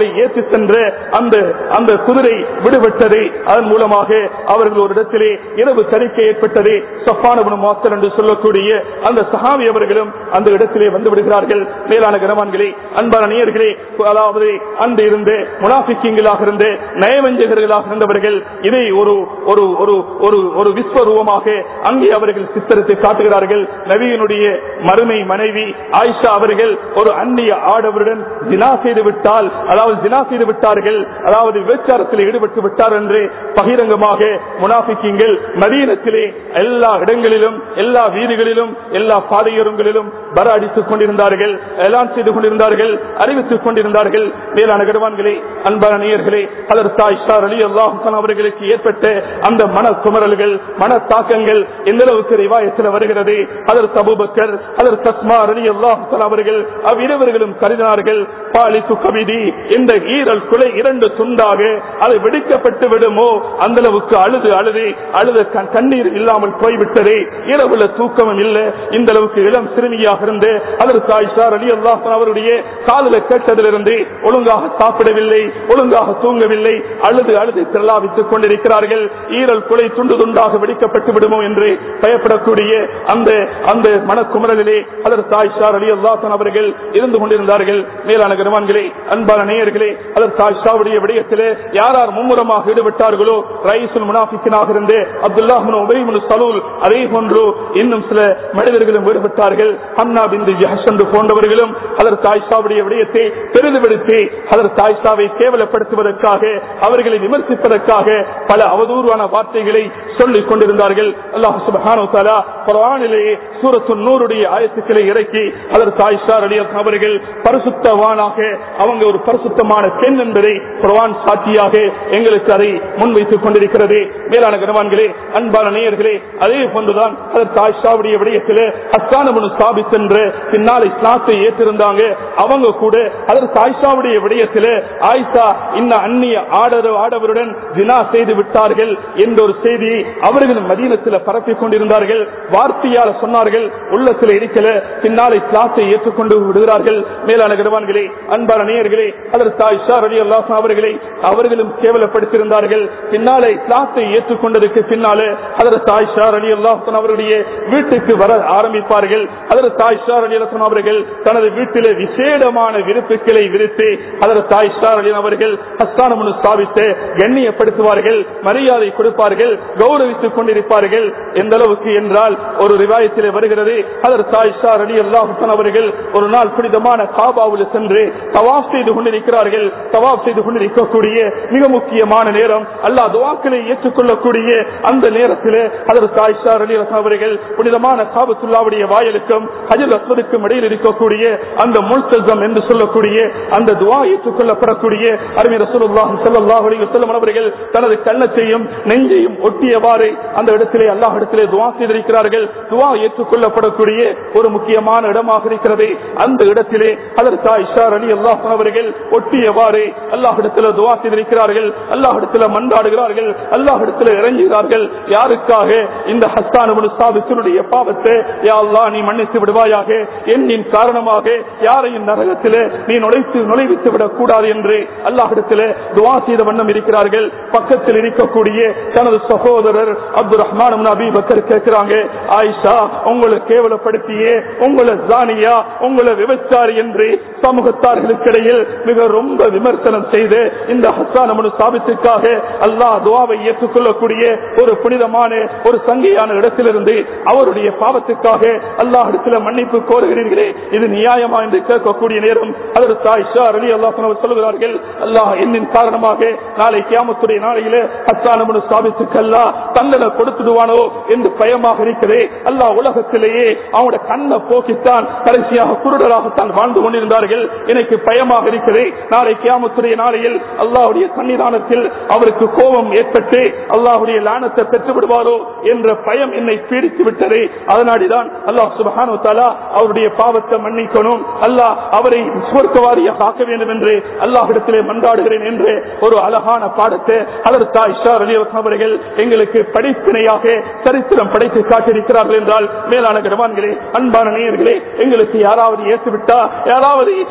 அவர்களை ஏற்றி சென்ற அந்த அந்த குதிரை விடுபட்டது அதன் மூலமாக அவர்கள் ஒரு இடத்திலே இரவு தணிக்கை ஏற்பட்டது சப்பானபுன் மாஸ்டர் என்று சொல்லக்கூடிய அந்த சஹாபி அவர்களும் அந்த இடத்திலே வந்து விடுகிறார்கள் மேலான கனவான்களே அன்பான நேயர்களே அதாவது அன்று இருந்து முனாபிக்கிங்களாக இருந்து நயவஞ்சகர்களாக இருந்தவர்கள் இதை ஒரு ஒரு ஒரு ஒரு ஒரு விஸ்வரூபமாக அங்கே அவர்கள் சித்தரித்து காட்டுகிறார்கள் நபியினுடைய மறுமை மனைவி ஆயிஷா அவர்கள் ஒரு அந்நிய ஆடவருடன் ஜினா செய்து விட்டால் அதாவது ஜினா செய்து விட்டார்கள் அதாவது விபச்சாரத்தில் ஈடுபட்டு விட்டார் என்று பகிரங்கமாக முனாபிக்கிங்கள் மதீனத்திலே எல்லா இடங்களிலும் எல்லா வீதிகளிலும் எல்லா பாதையோரங்களிலும் வர அடித்துக் கொண்டிருந்தார்கள் எல்லாம் செய்து கொண்டிருந்தார்கள் அறிவித்துக் கொண்டிருந்தார்கள் மேலான கருவான்களே அன்பான நேயர்களே அதற்கு ஆயிஷா அலி அல்லாஹான் அவர்களுக்கு ஏற்பட்ட அந்த மன குமரல்கள் மன தாக்கங்கள் எந்த அளவுக்கு ரிவாயத்தில் வருகிறது அதற்கு அபுபக்கர் அதற்கு தஸ்மா அலி அல்லாஹான் அவர்கள் அவ்விரவர்களும் கருதினார்கள் பாலித்து கவிதி இந்த ஈரல் குலை இரண்டு துண்டாக அது வெடிக்கப்பட்டு விடுமோ அந்த அளவுக்கு அழுது அழுது அழுத கண்- கண்ணீர் இல்லாமல் போய்விட்டது இரவுல தூக்கமும் இல்லை இந்த அளவுக்கு இளம் சிறுமியாக இருந்து அதற்கு ஆயிஷா அலி அல்லாஹான் அவருடைய காதல கேட்டதிலிருந்து ஒழுங்காக சாப்பிடவில்லை ஒழுங்காக தூங்கவில்லை அழுது அழுது திரளாவித்துக் கொண்டிருக்கிறார்கள் ஈரல் குலை துண்டு துண்டாக வெடிக்கப்பட்டு விடுமோ என்று பயப்படக்கூடிய அந்த அந்த மனக்குமரலிலே அதற்கு ஆயிஷா அலி அல்லாஹான் அவர்கள் இருந்து கொண்டிருந்தார்கள் மேலான கருவான்களே அன்பான நேயர்களே அதற்கு ஆயிஷாவுடைய விடயத்திலே யார் யார் மும்முரமாக ஈடுபட்டார்களோ ரைசுல் முனாஃபிக்கினாக இருந்து அப்துல்லாஹின் உபைமுன் சலூல் அதே போன்று இன்னும் சில மனிதர்களும் ஈடுபட்டார்கள் அண்ணா பிந்து ஜஹசன்று போன்றவர்களும் அதற்கு ஆயிஷாவுடைய விடயத்தை பெரிதுபடுத்தி அதற்கு ஆயிஷாவை கேவலப்படுத்துவதற்காக அவர்களை விமர்சிப்பதற்காக பல அவதூறான வார்த்தைகளை சொல்லிக் கொண்டிருந்தார்கள் அல்லாஹ் சுபஹானு தஆலா குர்ஆனிலே சூரத்து நூறுடைய ஆயத்துக்களை இறக்கி அதற்கு ஆயிஷா ரலியல்லாஹு அவர்கள் பரிசுத்தவானாக அவங்க ஒரு பரிசுத்தமான பெண் என்பதை குர்ஆன் சாட்சியாக எங்களுக்கு அதை முன்வைத்துக் கொண்டிருக்கிறது மேலான கனவான்களே அன்பான நேயர்களே அதே போன்றுதான் அதற்கு ஆயிஷாவுடைய விடயத்திலே ஹஸ்தானபுன் சாபித் என்ற பின்னால் இஸ்லாத்தை ஏற்றிருந்தாங்க அவங்க கூட அதற்கு ஆயிஷாவுடைய விடயத்திலே ஆயிஷா இந்த அந்நிய ஆடர ஆடவருடன் ஜினா செய்து விட்டார்கள் என்ற ஒரு செய்தியை அவர்கள் மதீனத்தில் பரப்பிக் கொண்டிருந்தார்கள் வார்த்தையால சொன்னார்கள் உள்ளத்தில் இருக்கல பின்னால் இஸ்லாத்தை ஏற்றுக்கொண்டு விடுகிறார்கள் மேலான கருவான்களே அன்பான நேயர்களே அதற்கு ஆயிஷா ரலி அல்லாஹ் அவர்களை அவர்களும் கேவலப்படுத்தியிருந்தார்கள் பின்னாலே இஸ்லாத்தை ஏற்றுக்கொண்டதற்கு பின்னாலே அதற்கு ஆயிஷா அலி அல்லாஹன் அவருடைய வீட்டுக்கு வர ஆரம்பிப்பார்கள் அதற்கு ஆயிஷா அலி அல்லாஹன் அவர்கள் தனது வீட்டிலே விசேடமான விருப்புகளை விரித்து அதற்கு ஆயிஷா அலி அவர்கள் ஹஸ்தானமுனு ஸ்தாபித்து கண்ணியப்படுத்துவார்கள் மரியாதை கொடுப்பார்கள் கௌரவித்துக் கொண்டிருப்பார்கள் எந்த அளவுக்கு என்றால் ஒரு ரிவாயத்திலே வருகிறது அதற்கு ஆயிஷா அலி அல்லாஹன் அவர்கள் ஒரு நாள் புனிதமான காபாவில் சென்று தவாப் செய்து கொண்டிருக்கிறார்கள் தவாப் செய்து கொண்டிருக்கக்கூடிய மிக முக்கியமான நேரம் அல்லாஹ் துவாக்களை ஏற்றுக்கொள்ளக்கூடிய அந்த நேரத்தில் அதற்கு ஆயிஷா அலி அவர்கள் புனிதமான காபத்துல்லாவுடைய வாயலுக்கும் ஹஜல் அஸ்வதுக்கும் இடையில் இருக்கக்கூடிய அந்த முல்தசம் என்று சொல்லக்கூடிய அந்த துவா ஏற்றுக்கொள்ளப்படக்கூடிய அருமை ரசூலுல்லாஹி ஸல்லல்லாஹு அலைஹி வஸல்லம் அவர்கள் தனது கண்ணத்தையும் நெஞ்சையும் ஒட்டியவாறு அந்த இடத்திலே அல்லாஹ் இடத்திலே துவா செய்திருக்கிறார்கள் துவா ஏற்றுக்கொள்ளப்படக்கூடிய ஒரு முக்கியமான இடமாக இருக்கிறது அந்த இடத்திலே அதற்கு ஆயிஷா அலி அல்லாஹ் அவர்கள் ஒட்டியவாறு அல்லாஹ் இடத்துல துவா செய்திருக்கிறார்கள் அல்லாஹ் இடத்துல மன்றாடுகிறார்கள் அல்லாஹ் இடத்துல இறங்குகிறார்கள் யாருக்காக இந்த ஹஸ்தானு சாபித்தினுடைய பாவத்தை யா அல்லாஹ் நீ மன்னித்து விடுவாயாக என்னின் காரணமாக யாரையும் நரகத்திலே நீ நுழைத்து நுழைவித்து விடக் கூடாது என்று அல்லாஹ் இடத்துல துவா செய்த வண்ணம் இருக்கிறார்கள் பக்கத்தில் இருக்கக்கூடிய தனது சகோதரர் அப்துல் ரஹ்மான் அபி பக்கர் கேட்கிறாங்க ஆயிஷா உங்களை கேவலப்படுத்தியே உங்களை ஜானியா உங்களை விபச்சாரி என்று சமூகத்தார்களுக்கிடையில் மிக ரொம்ப விமர்சனம் செய்து இந்த ஹசானமனு சாபித்துக்காக அல்லாஹ் துவாவை ஏற்றுக்கொள்ளக்கூடிய ஒரு புனிதமான ஒரு சங்கையான இடத்திலிருந்து அவருடைய பாவத்துக்காக அல்லாஹ் இடத்துல மன்னிப்பு கோருகிறீர்களே இது நியாயமா என்று கேட்கக்கூடிய நேரம் அதற்கு ஆயிஷா அலி அல்லாஹ் சொல்லுகிறார்கள் அல்லாஹ் என்னின் காரணமாக நாளை கியாமத்துடைய நாளையில ஹசானமனு சாபித்துக்கு அல்லாஹ் தண்டனை கொடுத்துடுவானோ என்று பயமாக இருக்கிறே அல்லாஹ் உலகத்திலேயே அவனுடைய கண்ணை போக்கித்தான் கடைசியாக குருடராகத்தான் வாழ்ந்து கொண்டிருந்தார்கள் எனக்கு பயமாக இருக்கிறது நாளை கியாமத்துடைய நாளையில் அல்லாஹுடைய சன்னிதானத்தில் அவருக்கு கோபம் ஏற்பட்டு அல்லாஹுடைய லானத்தை பெற்று விடுவாரோ என்ற பயம் என்னை பீடித்து விட்டது அதனாடிதான் அல்லாஹ் சுபஹானு தாலா அவருடைய பாவத்தை மன்னிக்கணும் அல்லாஹ் அவரை சுவர்க்கவாரியாக ஆக்க வேண்டும் என்று அல்லாஹிடத்திலே மன்றாடுகிறேன் என்று ஒரு அழகான பாடத்தை அதற்கு இஷா அலி அவர்கள் எங்களுக்கு படிப்பினையாக சரித்திரம் படைத்து காட்டியிருக்கிறார்கள் என்றால் மேலான கரவான்களே அன்பான நேயர்களே எங்களுக்கு யாராவது ஏற்றுவிட்டா யாராவது எங்களை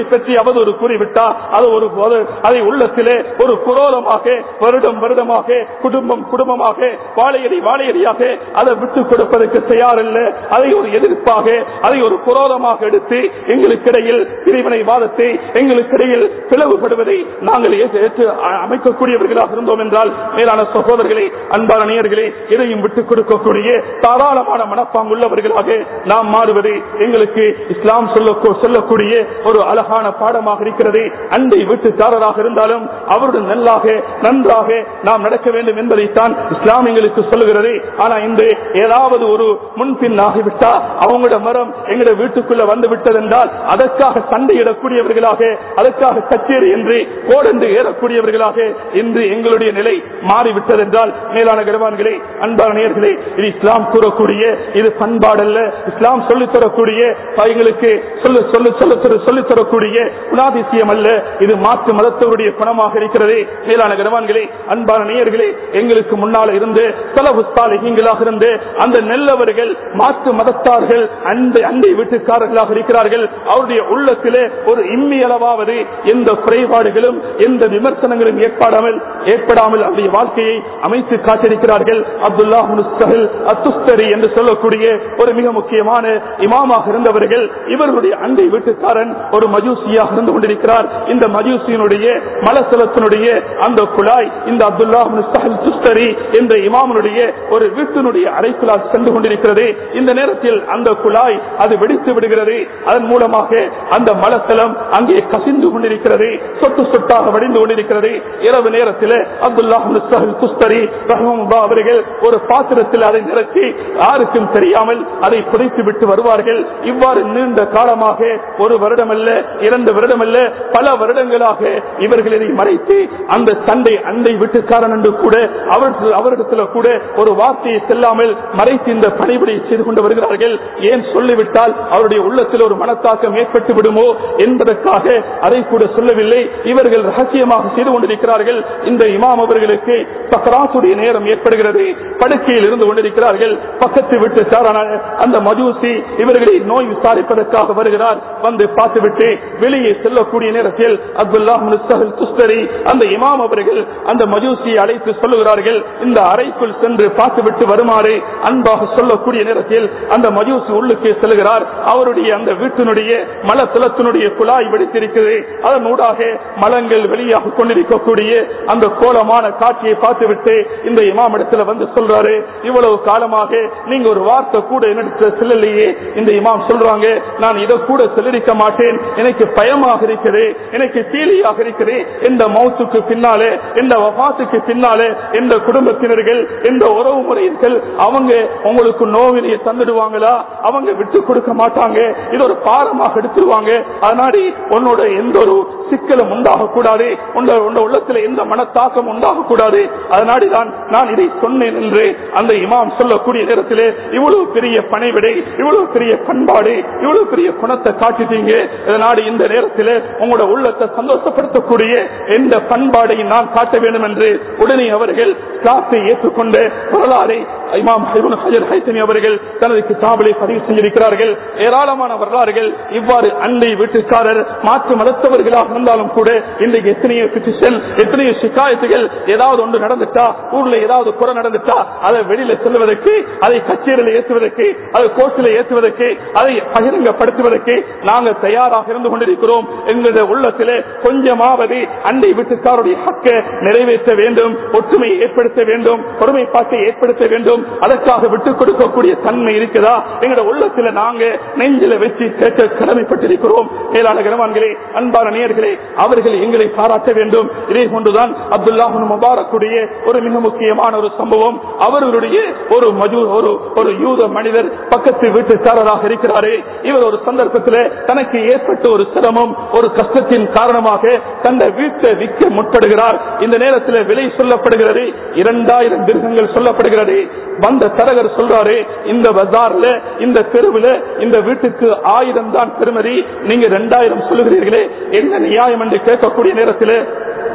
பற்றி அவதூறு கூறிவிட்டா அது ஒரு அது- அதை உள்ளத்திலே ஒரு குரோலமாக வருடம் வருடமாக குடும்பம் குடும்பமாக வாழையடி வாழையடியாக அதை விட்டுக் கொடுப்பதற்கு தயாரில்லை அதை ஒரு எதிர்ப்பாக அதை ஒரு குரோலமாக எடுத்து எங்களுக்கிடையில் பிரிவினைவாதத்தை எங்களுக்கிடையில் பிளவுபடுவதை நாங்கள் ஏற்று ஏற்று அ- அமைக்கக்கூடியவர்களாக இருந்தோம் என்றால் மேலான சகோதரர்களே அன்பான நேயர்களே இதையும் விட்டுக் கொடுக்கக்கூடிய தாராளமான மனப்பாங்குள்ளவர்களாக நாம் மாறுவது எங்களுக்கு இஸ்லாம் சொல்ல சொல்லக்கூடிய ஒரு அழகான பாடமாக இருக்கிறது அண்டை வீட்டுக்காரராக இருந்தாலும் அவருடன் நல்லாக நன்றாக நாம் நடக்க வேண்டும் என்பதைத்தான் இஸ்லாம் எங்களுக்கு சொல்லுகிறது ஆனா இன்று ஏதாவது ஒரு முன்பின் ஆகிவிட்டா அவங்களோட மரம் எங்களோட வீட்டுக்குள்ள வந்து விட்டதென்றால் அதற்காக சண்டையிடக்கூடியவர்களாக அதற்காக கச்சேரி என்று கோடென்று ஏறக்கூடியவர்களாக இன்று எங்களுடைய நிலை மாறிவிட்டதென்றால் மேலான கருவான்களே அன்பான நேயர்களே இது இஸ்லாம் கூறக்கூடிய இது பண்பாடல்ல இஸ்லாம் சொல்லித் தரக்கூடிய எங்களுக்கு சொல்லு சொல்லு சொல்ல சொல்லித் தரக்கூடிய குணாதிசயம் அல்ல இது மாற்று மதத்தவருடைய குணமாக இருக்கிறது மேலான கருவான்களே அன்பான நேயர்களே எங்களுக்கு முன்னால இருந்து செலவு சாலைகளாக இருந்து அந்த நெல்லவர்கள் மாற்று மதத்தார்கள் அண்டை அண்டை வீட்டுக்காரர்களாக இருக்கிறார்கள் அவருடைய உள்ளத்திலே ஒரு இம்மி அளவாவது எந்த குறைபாடுகளும் எந்த விமர்சனங்களும் ஏற்படாமல் ஏற்படாமல் அவருடைய வாழ்க்கையை அமைத்து காட்டிருக்கிறார்கள் அப்துல்லா முஸ்தஹில் அத்துஸ்தரி என்று சொல்லக்கூடிய ஒரு மிக முக்கியமான இமாமாக இருந்தவர்கள் இவர்களுடைய அண்டை வீட்டுக்காரன் ஒரு மஜூசியாக இருந்து கொண்டிருக்கிறார் இந்த மஜூசியினுடைய மலசலத்தினுடைய அந்த குழாய் இந்த அப்துல்லா முஸ்தஹில் துஸ்தரி என்ற இமாமனுடைய ஒரு வீட்டினுடைய அறைக்குள்ளால் சென்று கொண்டிருக்கிறது இந்த நேரத்தில் அந்த குழாய் அது வெடித்து விடுகிறது அதன் மூலமாக அந்த மலத்தலம் அங்கே கசிந்து கொண்டிருக்கிறது சொட்டு சொட்டாக வடிந்து கொண்டிருக்கிறது இரவு நேரத்தில் அப்துல்லா முஸ்தஹில் துஸ்தரி ரஹமுல்லா அவர்கள் ஒரு பாத்திரத்தில் அதை நிரப்பி யாருக்கும் தெரியாமல் அதை புதைத்து விட்டு வருவார்கள் இவ்வாறு நீண்ட காலமாக ஒரு வருடமல்ல இரண்டு வருடமல்ல பல வருடங்களாக இவர்கள் இதை மறைத்து அந்த சண்டை அண்டை வீட்டுக்காரன் என்று கூட அவர்கள் அவரிடத்தில் கூட ஒரு வார்த்தையை செல்லாமல் மறைத்து இந்த பணிபுரியை செய்து கொண்டு வருகிறார்கள் ஏன் சொல்லிவிட்டால் அவருடைய உள்ளத்தில் ஒரு மனத்தாக்கம் ஏற்பட்டு விடுமோ என்பதற்காக அதை கூட சொல்லவில்லை இவர்கள் ரகசியமாக செய்து கொண்டிருக்கிறார்கள் இந்த இமாம் அவர்களுக்கு சக்கராசுடைய நேரம் ஏற்படுகிறது படுக்கையில் இருந்து கொண்டிருக்கிறார்கள் பக்கத்து விட்டு சாரான அந்த மஜூசி இவர்களை நோய் விசாரிப்பதற்காக வருகிறார் வந்து பார்த்துவிட்டு வெளியே செல்லக்கூடிய நேரத்தில் அப்துல்லா முஸ்தஹில் துஸ்தரி அந்த இமாம் அவர்கள் அந்த மஜூசியை அழைத்து சொல்லுகிறார்கள் இந்த அறைக்குள் சென்று பார்த்துவிட்டு வருமாறு அன்பாக சொல்லக்கூடிய நேரத்தில் அந்த மஜூசி உள்ளுக்கே செல்கிறார் அவருடைய அந்த வீட்டினுடைய மலத்தலத்தினுடைய குழாய் வெடித்திருக்கிறது அதன் ஊடாக மலங்கள் வெளியாக கொண்டிருக்கக்கூடிய அந்த கோலமான காட்சியை பார்த்துவிட்டு இந்த இமாம் இடத்துல வந்து சொல்றாரு இவ்வளவு காலமாக நீங்க ஒரு வார்த்தை கூட என்னிடத்துல செல்லலையே இந்த இமாம் சொல்றாங்க நான் இதை கூட செல்லரிக்க மாட்டேன் எனக்கு பயமாக இருக்குது எனக்கு தீலியாக இருக்குது இந்த மௌத்துக்கு பின்னாலே இந்த வபாத்துக்கு பின்னாலே இந்த குடும்பத்தினர்கள் இந்த உறவு முறைகள் அவங்க உங்களுக்கு நோவினையை தந்துடுவாங்களா அவங்க விட்டு கொடுக்க மாட்டாங்க இது ஒரு பாரமாக எடுத்துருவாங்க அதனால உன்னோட எந்த ஒரு சிக்கலும் உண்டாக கூடாது உன்னோட உள்ளத்துல எந்த மனத்தாக்கம் உண்டாக கூடாது அதனாடிதான் நான் இதை சொன்னேன் என்று அந்த இமாம் சொல்லக்கூடிய நேரத்திலே இவ்வளவு பெரிய பணிவிடை இவ்வளவு பெரிய பண்பாடு இவ்வளவு பெரிய குணத்தை காட்டிட்டீங்க இதனால இந்த நேரத்தில் உங்களோட உள்ளத்தை சந்தோஷப்படுத்தக்கூடிய எந்த பண்பாடை நான் காட்ட வேண்டும் என்று உடனே அவர்கள் காத்தை ஏற்றுக்கொண்ட வரலாறை இமாம் இப்னு ஹஜர் ஹைத்தமி அவர்கள் தனது கிதாபிலே பதிவு செஞ்சிருக்கிறார்கள் ஏராளமான வரலாறுகள் இவ்வாறு அண்டை வீட்டுக்காரர் மாற்று மதத்தவர்களாக இருந்தாலும் கூட இன்றைக்கு எத்தனையோ பிட்டிஷன் எத்தனையோ சிக்காயத்துகள் ஏதாவது ஒன்று நடந்துட்டா ஊர்ல ஏதாவது குறை நடந்துட்டா அதை வெளியில செல்வதற்கு அதை கச்சேரியில் ஏற்றுவதற்கு அதை கோர்ட்டில் ஏற்றுவதற்கு அதை பகிரங்கப்படுத்துவதற்கு நாங்கள் தயாராக இருந்து கொண்டிருக்கிறோம் எங்களுடைய உள்ளத்திலே கொஞ்சமாவது அண்டை வீட்டுக்காருடைய ஹக்க நிறைவேற்ற வேண்டும் ஒற்றுமையை ஏற்படுத்த வேண்டும் பொறுமைப்பாட்டை ஏற்படுத்த வேண்டும் அதற்காக விட்டுக் கொடுக்கக்கூடிய தன்மை இருக்குதா எங்களுடைய உள்ளத்துல நாங்க நெஞ்சில வச்சு கேட்க கடமைப்பட்டிருக்கிறோம் மேலான கனவான்களே அன்பான நேயர்களே அவர்கள் எங்களை பாராட்ட வேண்டும் இதே போன்றுதான் அப்துல்லாஹின் முபாரக்குடைய ஒரு மிக முக்கியமான ஒரு சம்பவம் அவர்களுடைய ஒரு மஜு ஒரு ஒரு யூத மனிதர் பக்கத்து வீட்டுக்காரராக இருக்கிறாரே இவர் ஒரு சந்தர்ப்பத்தில் தனக்கு ஏற்பட்ட ஒரு சிரமம் ஒரு கஷ்டத்தின் காரணமாக தந்த வீட்டை விற்க முற்படுகிறார் இந்த நேரத்தில் விலை சொல்லப்படுகிறது இரண்டாயிரம் திருகங்கள் சொல்லப்படுகிறது வந்த தரகர் சொல்றாரு இந்த பஜார்ல இந்த தெருவில் இந்த வீட்டுக்கு ஆயிரம் தான் பெருமதி நீங்க ரெண்டாயிரம் சொல்லுகிறீர்களே என்ன நியாயம் என்று கேட்கக்கூடிய நேரத்தில்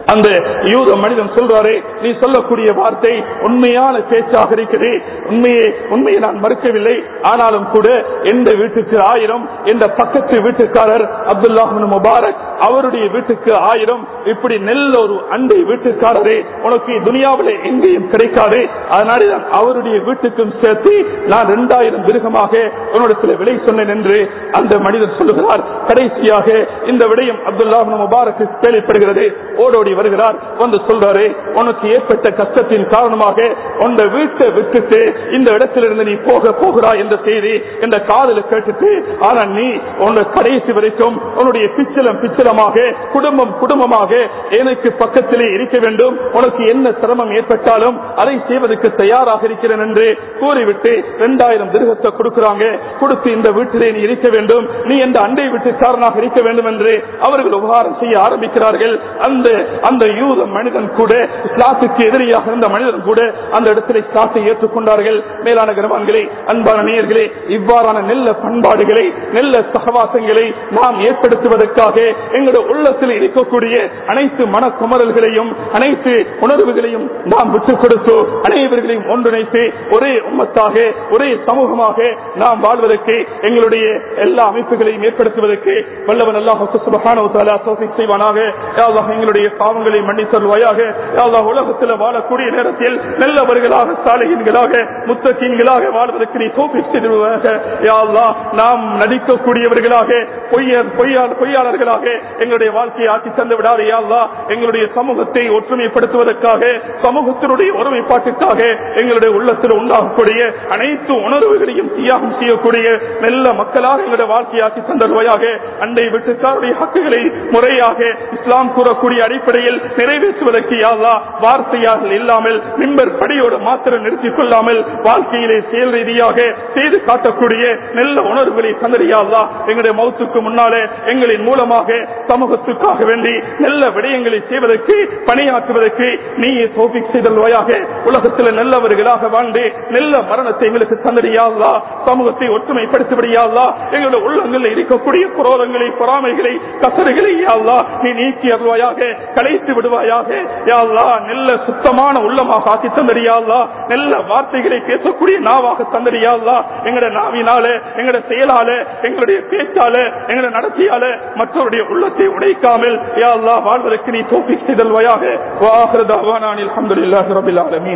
அந்த யூத மனிதன் சொல்றாரே நீ சொல்லக்கூடிய வார்த்தை உண்மையான பேச்சாக இருக்குது உண்மையை உண்மையை நான் மறுக்கவில்லை ஆனாலும் கூட எந்த வீட்டுக்கு ஆயிரம் எந்த பக்கத்து வீட்டுக்காரர் அப்துல்லாஹின் முபாரக் அவருடைய வீட்டுக்கு ஆயிரம் இப்படி நெல் ஒரு அண்டை வீட்டுக்காரரே உனக்கு துனியாவில் எங்கேயும் கிடைக்காது அதனால நான் அவருடைய வீட்டுக்கும் சேர்த்து நான் இரண்டாயிரம் மிருகமாக உன்னிடத்தில் விலை சொன்னேன் என்று அந்த மனிதன் சொல்லுகிறார் கடைசியாக இந்த விடயம் அப்துல்லாஹின் முபாரக்கு கேள்விப்படுகிறது ஓடோடி வருகிறார் வந்து சொல்றாரு உனக்கு ஏற்பட்ட கஷ்டத்தின் காரணமாக உந்த வீட்டை விட்டுட்டு இந்த இடத்திலிருந்து நீ போக போகிறாய் என்ற செய்தி இந்த காதல கேட்டுட்டு ஆனா நீ உன்னை கடைசி வரைக்கும் உன்னுடைய பிச்சலம் பிச்சலமாக குடும்பம் குடும்பமாக எனக்கு பக்கத்திலே இருக்க வேண்டும் உனக்கு என்ன சிரமம் ஏற்பட்டாலும் அதை செய்வதற்கு தயாராக இருக்கிறேன் என்று கூறிவிட்டு இரண்டாயிரம் திருகத்தை கொடுக்கிறாங்க கொடுத்து இந்த வீட்டிலே நீ இருக்க வேண்டும் நீ எந்த அண்டை வீட்டுக்காரனாக இருக்க வேண்டும் என்று அவர்கள் உபகாரம் செய்ய ஆரம்பிக்கிறார்கள் அந்த அந்த யூத மனிதன் கூட இஸ்லாத்துக்கு எதிரியாக இருந்த மனிதன் கூட அந்த இடத்துல இஸ்லாத்தை ஏற்றுக்கொண்டார்கள் மேலான கிரமங்களே அன்பான நேயர்களே இவ்வாறான நெல்ல பண்பாடுகளை நெல்ல சகவாசங்களை நாம் ஏற்படுத்துவதற்காக எங்களுடைய உள்ளத்தில் இருக்கக்கூடிய அனைத்து மனக்குமரல்களையும் அனைத்து உணர்வுகளையும் நாம் விட்டுக் கொடுத்து அனைவர்களையும் ஒன்றிணைத்து ஒரே உம்மத்தாக ஒரே சமூகமாக நாம் வாழ்வதற்கு எங்களுடைய எல்லா அமைப்புகளையும் ஏற்படுத்துவதற்கு வல்லவன் அல்லாஹ் சுப்ஹானஹு வ தஆலா தௌஃபீக் செய்வானாக யா அல்லாஹ் எங்களுடைய பாவங்களை மன்னித்தருவாயாக யா அல்லாஹ் உலகத்தில் வாழக்கூடிய நேரத்தில் நல்லவர்களாக சாலையின்களாக முத்தகீன்களாக வாழ்வதற்கு நீ தௌஃபீக் செய்திருவாயாக யா அல்லாஹ் நாம் நடிக்கக்கூடியவர்களாக பொய்யர் பொய்யாளர் பொய்யாளர்களாக எங்களுடைய வாழ்க்கையை ஆக்கி தந்து விடாது யா அல்லாஹ் எங்களுடைய சமூகத்தை ஒற்றுமைப்படுத்துவதற்காக சமூகத்தினுடைய ஒருமைப்பாட்டுக்காக எங்களுடைய உள்ளத்தில் உண்டாகக்கூடிய அனைத்து உணர்வுகளையும் தியாகம் செய்யக்கூடிய நல்ல மக்களாக எங்களுடைய வாழ்க்கையாக்கி தந்தருவாயாக அண்டை வீட்டுக்காருடைய ஹக்குகளை முறையாக இஸ்லாம் கூறக்கூடிய அடிப்படையில் நிறைவேற்றுவதற்கு யாவா வார்த்தையாக இல்லாமல் மிம்பர் படியோடு மாத்திரம் நிறுத்திக் கொள்ளாமல் வாழ்க்கையிலே செயல் ரீதியாக செய்து காட்டக்கூடிய நல்ல உணர்வுகளை தந்தறியாதா எங்களுடைய மௌத்துக்கு முன்னாலே எங்களின் மூலமாக சமூகத்துக்காக வேண்டி நல்ல விடயங்களை செய்வதற்கு பணியாற்றுவதற்கு நீ தோபிக் செய்தல்வாயாக உலகத்தில் நல்லவர்களாக வாழ்ந்து நல்ல மரணத்தை எங்களுக்கு தந்தறியாதா சமூகத்தை ஒற்றுமைப்படுத்தபடியாதா எங்களுடைய உள்ளங்களில் இருக்கக்கூடிய குரோதங்களை பொறாமைகளை கசறுகளை யாழ்லா நீ நீக்கி அருவாயாக கலைத்து விடுவாயாக யாழ்லா நல்ல சுத்தமான உள்ளமாக ஆக்கி தந்தறியாதா நல்ல வார்த்தைகளை பேசக்கூடிய நாவாக தந்தறியாதா எங்களுடைய நாவினால எங்களுடைய செயலால எங்களுடைய பேச்சால எங்களுடைய நடத்தியால மற்றவருடைய உள்ளத்தை உடைக்காமல் யாழ்லா வாழ்வதற்கு நீ தோப்பி செய்தல்வாயாக வாஹரதாவானில் அஹமதுல்லாஹி ரபில் ஆலமீன்